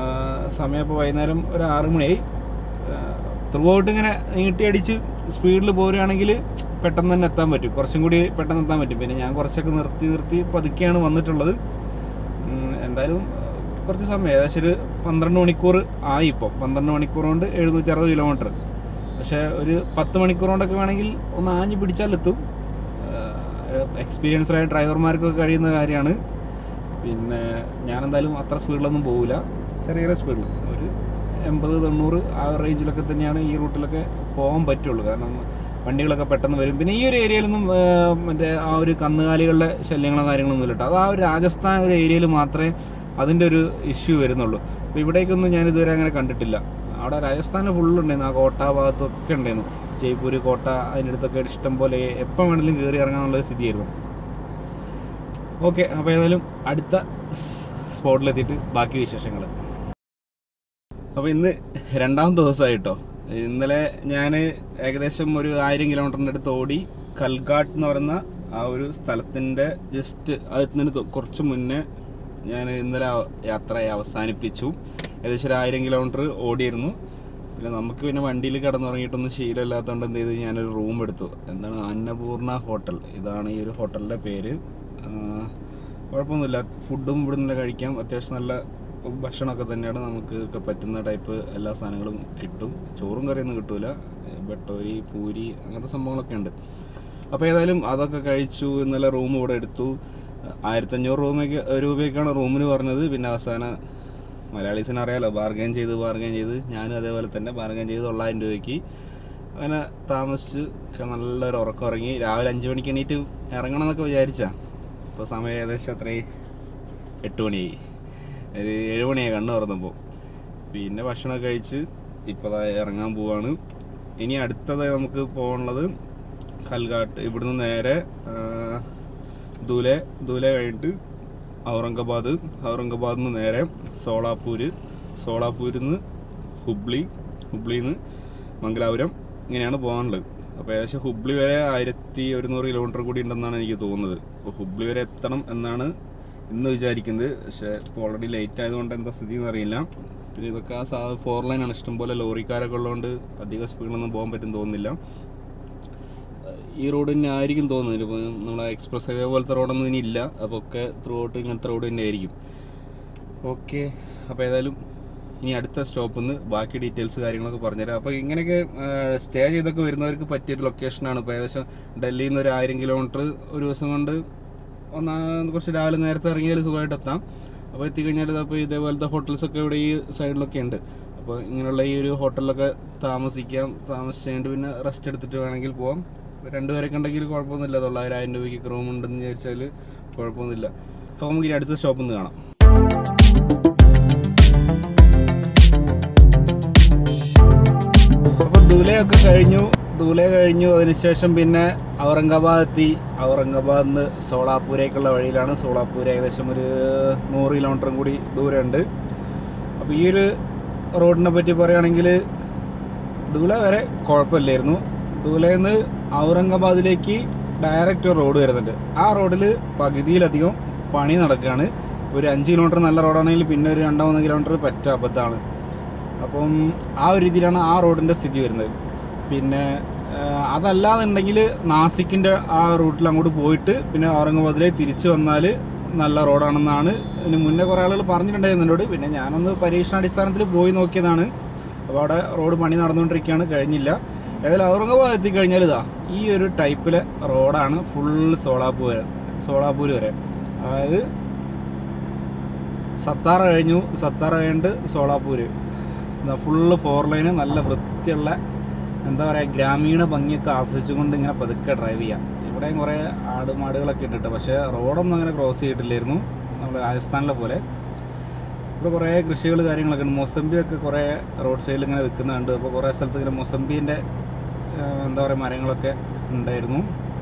സമയം ഇപ്പോൾ വൈകുന്നേരം ഒരു ആറ് മണിയായി ത്രൂ ഔട്ട് ഇങ്ങനെ നീട്ടിയടിച്ച് സ്പീഡിൽ പോരുകയാണെങ്കിൽ പെട്ടെന്ന് തന്നെ എത്താൻ പറ്റും കുറച്ചും കൂടി പെട്ടെന്ന് എത്താൻ പറ്റും പിന്നെ ഞാൻ കുറച്ചൊക്കെ നിർത്തി നിർത്തി പതുക്കെയാണ് വന്നിട്ടുള്ളത് ഉം, എന്തായാലും ആ, കുറച്ച് സമയം ഏകദേശം ഒരു പന്ത്രണ്ട് മണിക്കൂർ ആയി ഇപ്പോൾ പന്ത്രണ്ട് മണിക്കൂർ കൊണ്ട് എഴുന്നൂറ്റി അറുപത് കിലോമീറ്റർ പക്ഷേ ഒരു പത്ത് മണിക്കൂർ കൊണ്ടൊക്കെ വേണമെങ്കിൽ ഒന്ന് ആഞ്ഞ് പിടിച്ചാലെത്തും എക്സ്പീരിയൻസ്ഡ് ആയ ഡ്രൈവർമാർക്കൊക്കെ കഴിയുന്ന കാര്യമാണ് പിന്നെ ഞാനെന്തായാലും അത്ര സ്പീഡിലൊന്നും പോകില്ല ചെറിയ ചെറിയ സ്പീഡിൽ ഒരു എൺപത് തൊണ്ണൂറ് ആ റേഞ്ചിലൊക്കെ തന്നെയാണ് ഈ റൂട്ടിലൊക്കെ പോകാൻ പറ്റുള്ളൂ കാരണം വണ്ടികളൊക്കെ പെട്ടെന്ന് വരും പിന്നെ ഈ ഒരു ഏരിയയിലൊന്നും ആ, മറ്റേ ആ ഒരു കന്നുകാലികളുടെ ശല്യങ്ങളോ കാര്യങ്ങളൊന്നും ഇല്ല കേട്ടോ അത് ആ ഒരു രാജസ്ഥാൻ ഒരു ഏരിയയിൽ മാത്രമേ അതിൻ്റെ ഒരു ഇഷ്യൂ വരുന്നുള്ളൂ അപ്പോൾ ഇവിടേക്കൊന്നും ഞാൻ ഇതുവരെ അങ്ങനെ കണ്ടിട്ടില്ല അവിടെ രാജസ്ഥാനിൽ ഫുള്ളുണ്ടായിരുന്നു ആ കോട്ട ഭാഗത്തൊക്കെ ഉണ്ടായിരുന്നു ജയ്പൂർ കോട്ട അതിൻ്റെ അടുത്തൊക്കെ ഇഷ്ടം പോലെ എപ്പോൾ വേണമെങ്കിലും കയറി ഇറങ്ങാനുള്ള സ്ഥിതിയായിരുന്നു ഓക്കെ അപ്പോൾ ഏതായാലും അടുത്ത സ്പോട്ടിലെത്തിയിട്ട് ബാക്കി വിശേഷങ്ങൾ അപ്പോൾ ഇന്ന് രണ്ടാം ദിവസമായിട്ടോ ഇന്നലെ ഞാൻ ഏകദേശം ഒരു ആയിരം കിലോമീറ്ററിൻ്റെ അടുത്ത് ഓടി കൽഘാട്ട് എന്ന് പറയുന്ന ആ ഒരു സ്ഥലത്തിൻ്റെ ജസ്റ്റ് അതിന് തൊ- കുറച്ച് മുന്നേ ഞാൻ ഇന്നലെ ആ യാത്ര അവസാനിപ്പിച്ചു ഏകദേശം ഒരു ആയിരം കിലോമീറ്റർ ഓടിയിരുന്നു പിന്നെ നമുക്ക് പിന്നെ വണ്ടിയിൽ കിടന്നുറങ്ങിയിട്ടൊന്നും ശീലമില്ലാത്തതുകൊണ്ട് എന്ത് ചെയ്തു ഞാനൊരു റൂം എടുത്തു എന്താണ് അന്നപൂർണ ഹോട്ടൽ ഇതാണ് ഈ ഒരു ഹോട്ടലിൻ്റെ പേര് ആ, കുഴപ്പമൊന്നുമില്ല ഫുഡും ഇവിടെ നിന്ന് കഴിക്കാം അത്യാവശ്യം നല്ല ഭക്ഷണമൊക്കെ തന്നെയാണ് നമുക്ക് ഒക്കെ പറ്റുന്ന ടൈപ്പ് എല്ലാ സാധനങ്ങളും കിട്ടും ചോറും കറിയൊന്നും കിട്ടൂല ബട്ടോരി പൂരി അങ്ങനത്തെ സംഭവങ്ങളൊക്കെ ഉണ്ട് അപ്പോൾ ഏതായാലും അതൊക്കെ കഴിച്ചു ഇന്നലെ റൂം ഇവിടെ എടുത്തു ആയിരത്തഞ്ഞൂറ് രൂപയ്ക്ക് രൂപയ്ക്കാണ് റൂമിന് പറഞ്ഞത് പിന്നെ അവസാനം മലയാളീസിന് അറിയാലോ ബാർഗൈൻ ചെയ്ത് ബാർഗൈൻ ചെയ്ത് ഞാനും അതേപോലെ തന്നെ ബാർഗൈൻ ചെയ്ത് തൊള്ളായിരം രൂപയ്ക്ക് അങ്ങനെ താമസിച്ച് ഒക്കെ നല്ലൊരു ഉറക്കം ഇറങ്ങി രാവിലെ അഞ്ച് മണിക്ക് എണീറ്റ് ഇറങ്ങണം എന്നൊക്കെ വിചാരിച്ചാ ഇപ്പോൾ സമയം ഏകദേശം അത്രയും എട്ട് മണിയായി ഒരു ഏഴ് മണിയായി കണ്ണ് തുറന്നപ്പോൾ പിന്നെ ഭക്ഷണമൊക്കെ കഴിച്ച് ഇപ്പോൾ ദാ ഇറങ്ങാൻ പോവാണ് ഇനി അടുത്തത് നമുക്ക് പോകാനുള്ളത് കൽഘാട്ട് ഇവിടുന്ന് നേരെ ആ, ദുലെ ദുലെ കഴിഞ്ഞിട്ട് ഔറംഗാബാദ് ഔറംഗാബാദിൽ നിന്ന് നേരെ സോളാപൂര് സോളാപൂരിൽ നിന്ന് ഹുബ്ലി ഹുബ്ലിയിൽ നിന്ന് മംഗലാപുരം ഇങ്ങനെയാണ് പോകാനുള്ളത് അപ്പോൾ ഏകദേശം ഹുബ്ലി വരെ ആയിരത്തി ഒരുന്നൂറ് കിലോമീറ്റർ കൂടി ഉണ്ടെന്നാണ് എനിക്ക് തോന്നുന്നത് അപ്പോൾ ഹുബ്ലി വരെ എത്തണം എന്നാണ് ഇന്ന് വിചാരിക്കുന്നത് പക്ഷേ ഇപ്പോൾ ഓൾറെഡി ലേറ്റ് ആയതുകൊണ്ട് എന്താ സ്ഥിതി എന്ന് അറിയില്ല പിന്നെ ഇതൊക്കെ ആ സാ ഫോർ ലൈനാണ് ഇഷ്ടംപോലെ ലോറിക്കാരൊക്കെ ഉള്ളതുകൊണ്ട് അധികം സ്പീഡിലൊന്നും പോകാൻ പറ്റും തോന്നുന്നില്ല ഈ റോഡ് തന്നെ ആയിരിക്കും തോന്നുന്നത് ഇപ്പോൾ നമ്മളെ എക്സ്പ്രസ് ഹൈവേ പോലത്തെ റോഡൊന്നും ഇനി ഇല്ല അപ്പോൾ ഒക്കെ ത്രൂ ഔട്ട് ഇങ്ങനത്തെ റോഡ് തന്നെ ആയിരിക്കും ഓക്കെ അപ്പോൾ ഏതായാലും ഇനി അടുത്ത സ്റ്റോപ്പിൽ നിന്ന് ബാക്കി ഡീറ്റെയിൽസ് കാര്യങ്ങളൊക്കെ പറഞ്ഞുതരാം അപ്പോൾ ഇങ്ങനെയൊക്കെ സ്റ്റേ ചെയ്തൊക്കെ വരുന്നവർക്ക് പറ്റിയൊരു ലൊക്കേഷനാണ് ഇപ്പോൾ ഏകദേശം ഡൽഹിയിൽ നിന്ന് ഒരു ആയിരം കിലോമീറ്റർ ഒരു ദിവസം കൊണ്ട് ഒന്നാ കുറച്ച് രാവിലെ നേരത്തെ ഇറങ്ങിയാൽ സുഖമായിട്ട് എത്താം അപ്പോൾ എത്തിക്കഴിഞ്ഞാൽ അപ്പോൾ ഇതേപോലത്തെ ഹോട്ടൽസൊക്കെ ഇവിടെ ഈ സൈഡിലൊക്കെ ഉണ്ട് അപ്പോൾ ഇങ്ങനെയുള്ള ഈ ഒരു ഹോട്ടലിലൊക്കെ താമസിക്കാം താമസിച്ച് കഴിഞ്ഞിട്ട് പിന്നെ റെസ്റ്റ് എടുത്തിട്ട് വേണമെങ്കിൽ പോവാം രണ്ടുപേരൊക്കെ ഉണ്ടെങ്കിൽ കുഴപ്പമൊന്നുമില്ല തൊള്ളായിരം രൂപയ്ക്ക് റൂം ഉണ്ടെന്ന് വിചാരിച്ചാൽ കുഴപ്പമൊന്നുമില്ല അപ്പോൾ നമുക്ക് ഇനി അടുത്ത സ്റ്റോപ്പിൽ നിന്ന് കാണാം അപ്പോൾ ദുലയൊക്കെ കഴിഞ്ഞു ദുല കഴിഞ്ഞു അതിനുശേഷം പിന്നെ ഔറംഗാബാദ് എത്തി ഔറംഗാബാദിൽ നിന്ന് സോളാപൂരേക്കുള്ള വഴിയിലാണ് സോളാപൂർ ഏകദേശം ഒരു നൂറ് കിലോമീറ്ററും കൂടി ദൂരമുണ്ട് അപ്പോൾ ഈ ഒരു റോഡിനെ പറ്റി പറയുകയാണെങ്കിൽ ദുല വരെ കുഴപ്പമില്ലായിരുന്നു ദുലയിൽ നിന്ന് ഔറംഗാബാദിലേക്ക് ഡയറക്റ്റ് ഒരു റോഡ് വരുന്നുണ്ട് ആ റോഡിൽ പകുതിയിലധികം പണി നടക്കുകയാണ് ഒരു അഞ്ച് കിലോമീറ്റർ നല്ല റോഡാണെങ്കിൽ പിന്നെ ഒരു രണ്ടോ മൂന്ന് കിലോമീറ്റർ പറ്റ അബദ്ധമാണ് അപ്പം ആ ഒരു രീതിയിലാണ് ആ റോഡിൻ്റെ സ്ഥിതി വരുന്നത് പിന്നെ ആ, അതല്ലാന്നുണ്ടെങ്കിൽ നാസിക്കിൻ്റെ ആ റൂട്ടിൽ അങ്ങോട്ട് പോയിട്ട് പിന്നെ ഔറംഗാബാദിലേക്ക് തിരിച്ചു വന്നാൽ നല്ല റോഡാണെന്നാണ് ഇതിന് മുന്നേ കുറേ ആളുകൾ പറഞ്ഞിട്ടുണ്ടായിരുന്നു എന്നോട് പിന്നെ ഞാനൊന്ന് പരീക്ഷണാടിസ്ഥാനത്തിൽ പോയി നോക്കിയതാണ് അപ്പോൾ അവിടെ റോഡ് പണി നടന്നുകൊണ്ടിരിക്കുകയാണ് കഴിഞ്ഞില്ല ഏതായാലും ഔറംഗാബാദ് എത്തിക്കഴിഞ്ഞാൽ ഇതാ ഈ ഒരു ടൈപ്പിലെ റോഡാണ് ഫുൾ സോളാപൂർ വരെ സോളാപൂർ വരെ അതായത് സത്താറ കഴിഞ്ഞു സത്താറ കഴിഞ്ഞിട്ട് സോളാപൂര് ഫുള്ള് ഫോർ ലൈന് നല്ല വൃത്തിയുള്ള എന്താ പറയുക ഗ്രാമീണ ഭംഗിയൊക്കെ ആസ്വദിച്ചുകൊണ്ട് ഇങ്ങനെ പതുക്കെ ഡ്രൈവ് ചെയ്യാം ഇവിടെയും കുറേ ആടുമാടുകളൊക്കെ ഇട്ടിട്ട് പക്ഷേ റോഡൊന്നും അങ്ങനെ ക്രോസ് ചെയ്തിട്ടില്ലായിരുന്നു നമ്മുടെ രാജസ്ഥാനിലെ പോലെ ഇവിടെ കുറേ കൃഷികൾ കാര്യങ്ങളൊക്കെ ഉണ്ട് മൊസംബിയൊക്കെ കുറേ റോഡ് സൈഡിൽ ഇങ്ങനെ വിൽക്കുന്നുണ്ട് അപ്പോൾ കുറേ സ്ഥലത്ത് ഇങ്ങനെ മൊസംബീൻ്റെ എന്താ പറയുക മരങ്ങളൊക്കെ ഉണ്ടായിരുന്നു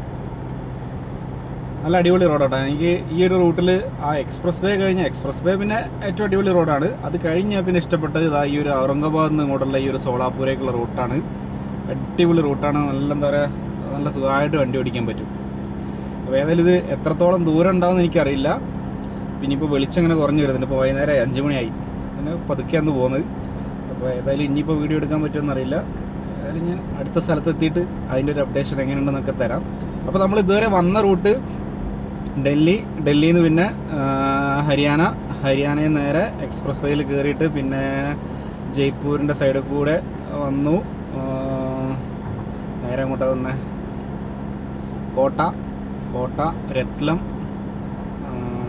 നല്ല അടിപൊളി റോഡാട്ടോ എനിക്ക് ഈ ഒരു റൂട്ടിൽ ആ എക്സ്പ്രസ് വേ കഴിഞ്ഞ എക്സ്പ്രസ് വേ പിന്നെ ഏറ്റവും അടിപൊളി റോഡാണ് അത് കഴിഞ്ഞാൽ പിന്നെ ഇഷ്ടപ്പെട്ടത് ഇതാ ഈ ഒരു ഔറംഗാബാദിൽ നിന്ന് ഇങ്ങോട്ടുള്ള ഈ ഒരു സോളാപൂരേക്കുള്ള റൂട്ടാണ് അടിപൊളി റൂട്ടാണ് നല്ല എന്താ പറയുക നല്ല സുഖമായിട്ട് വണ്ടി ഓടിക്കാൻ പറ്റും അപ്പോൾ ഏതായാലും ഇത് എത്രത്തോളം ദൂരം ഉണ്ടാവുമെന്ന് എനിക്കറിയില്ല പിന്നെ ഇപ്പോൾ വെളിച്ചം ഇങ്ങനെ കുറഞ്ഞു വരുന്നുണ്ട് ഇപ്പോൾ വൈകുന്നേരം അഞ്ച് മണിയായി അങ്ങനെ പതുക്കെയാണ് പോകുന്നത് അപ്പോൾ ഏതായാലും ഇനിയിപ്പോൾ വീഡിയോ എടുക്കാൻ പറ്റുമെന്ന് അറിയില്ല ഏതായാലും ഞാൻ അടുത്ത സ്ഥലത്തെത്തിയിട്ട് അതിൻ്റെ ഒരു അപ്ഡേഷൻ എങ്ങനെയുണ്ടെന്നൊക്കെ തരാം അപ്പോൾ നമ്മൾ ഇതുവരെ വന്ന റൂട്ട് ഡൽഹി ഡൽഹിയിൽ നിന്ന് പിന്നെ ആ, ഹരിയാന ഹരിയാനയിൽ നേരെ എക്സ്പ്രസ് വേയിൽ കയറിയിട്ട് പിന്നെ ജയ്പൂരിൻ്റെ സൈഡിൽ കൂടെ വന്നു ആ, നേരെ അങ്ങോട്ട് വന്നേ കോട്ട കോട്ട രത്ലം ആ,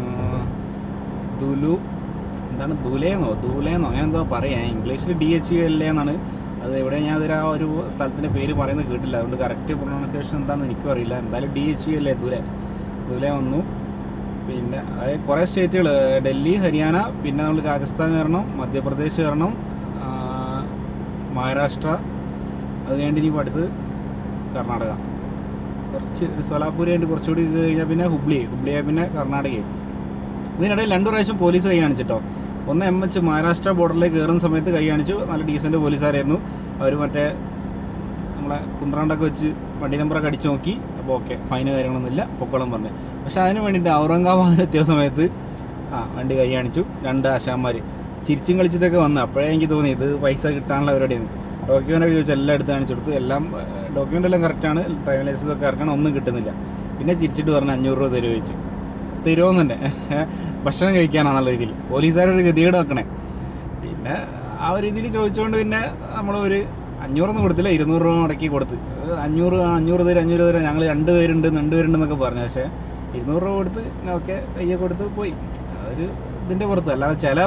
ദുലു എന്താണ് ദുലേന്നോ ദൂലേന്നോ അങ്ങനെ എന്തോ പറയാം ഇംഗ്ലീഷിൽ ഡി എച്ച് യു എൽ എന്നാണ് അത് എവിടെ ഞാൻ അതിൽ ആ ഒരു സ്ഥലത്തിൻ്റെ പേര് പറയുന്നത് കേട്ടില്ല അതുകൊണ്ട് കറക്റ്റ് പ്രൊണൗൺസിയേഷൻ എന്താണെന്ന് എനിക്കും അറിയില്ല എന്തായാലും ഡി എച്ച് യു അല്ലേ ദുലെ ദുലെ വന്നു പിന്നെ അത് കുറേ സ്റ്റേറ്റുകൾ ഡൽഹി ഹരിയാന പിന്നെ നമ്മൾ രാജസ്ഥാൻ കയറണം മധ്യപ്രദേശ് കയറണം ആ, മഹാരാഷ്ട്ര അത് കഴിഞ്ഞിട്ട് ഇനിയിപ്പോൾ അടുത്ത് കർണാടക കുറച്ച് ഒരു സോലാപൂർ കഴിഞ്ഞിട്ട് കുറച്ചുകൂടി ഇത് കഴിഞ്ഞാൽ പിന്നെ ഹുബ്ലി ഹുബ്ലിയായി പിന്നെ കർണാടകയും ഇതിനിടയിൽ രണ്ടു പ്രാവശ്യം പോലീസ് കൈ കാണിച്ചിട്ടോ ഒന്ന് എം എച്ച് മഹാരാഷ്ട്ര ബോർഡറിലേക്ക് കയറുന്ന സമയത്ത് കൈ കാണിച്ചു നല്ല ഡീസൻറ്റ് പോലീസുകാരായിരുന്നു അവർ മറ്റേ നമ്മളെ കുന്ത്രാണ്ടൊക്കെ വെച്ച് വണ്ടി നമ്പറൊക്കെ അടിച്ചു നോക്കി അപ്പോൾ ഓക്കെ ഫൈന് കാര്യങ്ങളൊന്നുമില്ല പൊക്കോളം പറഞ്ഞു പക്ഷെ അതിന് വേണ്ടിയിട്ട് ഔറംഗാബാദ് എത്തിയ സമയത്ത് ആ വണ്ടി കൈ കാണിച്ചു രണ്ട് ആശാന്മാർ ചിരിച്ചും കളിച്ചിട്ടൊക്കെ വന്നു അപ്പോഴേ എനിക്ക് തോന്നി ഇത് പൈസ കിട്ടാനുള്ള പരിപാടിയാണ് ഡോക്യുമെൻ്റ് ഒക്കെ ചോദിച്ചു എല്ലാം എടുത്ത് കാണിച്ചു കൊടുത്തു എല്ലാം ഡോക്യുമെൻ്റ് എല്ലാം കറക്റ്റാണ് ഡ്രൈവിംഗ് ലൈസൻസ് ഒക്കെ ഇറക്കണം ഒന്നും കിട്ടുന്നില്ല പിന്നെ ചിരിച്ചിട്ട് പറഞ്ഞു അഞ്ഞൂറ് രൂപ തരുമോ ചോദിച്ചു തരുമോന്ന് തന്നെ ഭക്ഷണം കഴിക്കാനാണെന്നുള്ള രീതിയിൽ പോലീസുകാരൊരു ഗതികേട് വെക്കണേ പിന്നെ ആ ഒരു രീതിയിൽ ചോദിച്ചുകൊണ്ട് പിന്നെ നമ്മൾ ഒരു അഞ്ഞൂറൊന്നും കൊടുത്തില്ല ഇരുന്നൂറ് രൂപ മുടക്കി കൊടുത്ത് അത് അഞ്ഞൂറ് ആ, അഞ്ഞൂറ് തരും അഞ്ഞൂറ് തരും ഞങ്ങൾ രണ്ട് പേരുണ്ട് രണ്ട് പേരുണ്ടെന്നൊക്കെ പറഞ്ഞു പക്ഷേ ഇരുന്നൂറ് രൂപ കൊടുത്ത് ഓക്കെ കയ്യെ കൊടുത്ത് പോയി ആ ഒരു ഇതിൻ്റെ പുറത്ത് അല്ലാതെ ചില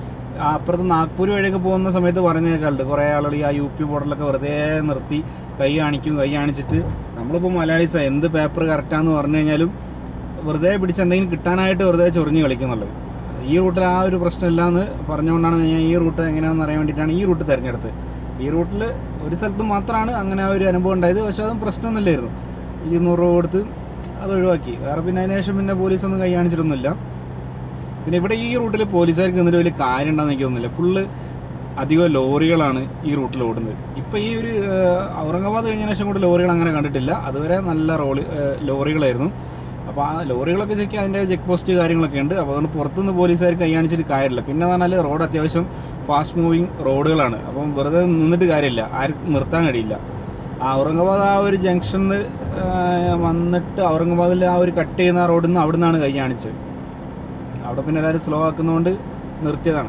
ആ അപ്പുറത്ത് നാഗ്പൂർ വഴിയൊക്കെ പോകുന്ന സമയത്ത് പറഞ്ഞു കേൾക്കാറുണ്ട് കുറേ ആളുകൾ ഈ ആ യു പി ബോർഡറിലൊക്കെ വെറുതെ നിർത്തി കൈ കാണിക്കും കൈ കാണിച്ചിട്ട് നമ്മളിപ്പോൾ മലയാളീസാ എന്ത് പേപ്പർ കറക്റ്റാന്ന് പറഞ്ഞു കഴിഞ്ഞാലും വെറുതെ പിടിച്ച് എന്തെങ്കിലും കിട്ടാനായിട്ട് വെറുതെ ചൊറിഞ്ഞ് കളിക്കുന്നുള്ളത് ഈ റൂട്ടിൽ ആ ഒരു പ്രശ്നമില്ല എന്ന് പറഞ്ഞുകൊണ്ടാണ് ഞാൻ ഈ റൂട്ട് എങ്ങനെയാണെന്ന് അറിയാൻ വേണ്ടിയിട്ടാണ് ഈ റൂട്ട് തിരഞ്ഞെടുത്തത് ഈ റൂട്ടിൽ ഒരു സ്ഥലത്ത് മാത്രമാണ് അങ്ങനെ ആ ഒരു അനുഭവം ഉണ്ടായത് പക്ഷേ അതും പ്രശ്നമൊന്നുമില്ലായിരുന്നു ഇരുന്നൂറ് രൂപ കൊടുത്ത് അത് ഒഴിവാക്കി വേറെ പിന്നെ അതിന് ശേഷം പിന്നെ പോലീസൊന്നും കൈ കാണിച്ചിട്ടൊന്നുമില്ല പിന്നെ ഇവിടെ ഈ റൂട്ടിൽ പോലീസുകാർക്ക് എന്നിട്ട് വലിയ കാര്യം ഉണ്ടെന്ന് എനിക്ക് തോന്നുന്നില്ല ഫുള്ള് അധികം ലോറികളാണ് ഈ റൂട്ടിൽ ഓടുന്നത് ഇപ്പം ഈ ഒരു ഏഹ്, ഔറംഗാബാദ് കഴിഞ്ഞ ശേഷം കൂടെ ലോറികൾ അങ്ങനെ കണ്ടിട്ടില്ല അതുവരെ നല്ല റോളി ഏഹ്, ലോറികളായിരുന്നു അപ്പോൾ ആ ലോറികളൊക്കെ ചെക്ക് അതിൻ്റെ ചെക്ക് പോസ്റ്റ് കാര്യങ്ങളൊക്കെ ഉണ്ട് അപ്പോൾ അതുകൊണ്ട് പുറത്തുനിന്ന് പോലീസുകാർ കൈ കാണിച്ചിട്ട് കാര്യമില്ല പിന്നെ എന്ന് പറഞ്ഞാൽ റോഡ് അത്യാവശ്യം ഫാസ്റ്റ് മൂവിങ് റോഡുകളാണ് അപ്പം വെറുതെ നിന്നിട്ട് കാര്യമില്ല ആർക്കും നിർത്താൻ കഴിയില്ല ആ ഔറംഗാബാദ് ആ ഒരു ജംഗ്ഷനിൽ വന്നിട്ട് ഔറംഗാബാദിൽ ആ ഒരു കട്ട് ചെയ്യുന്ന ആ റോഡിൽ നിന്ന് അവിടെ നിന്നാണ് കൈ കാണിച്ചത് അവിടെ പിന്നെ എല്ലാവരും സ്ലോ ആക്കുന്നതുകൊണ്ട് നിർത്തിയതാണ്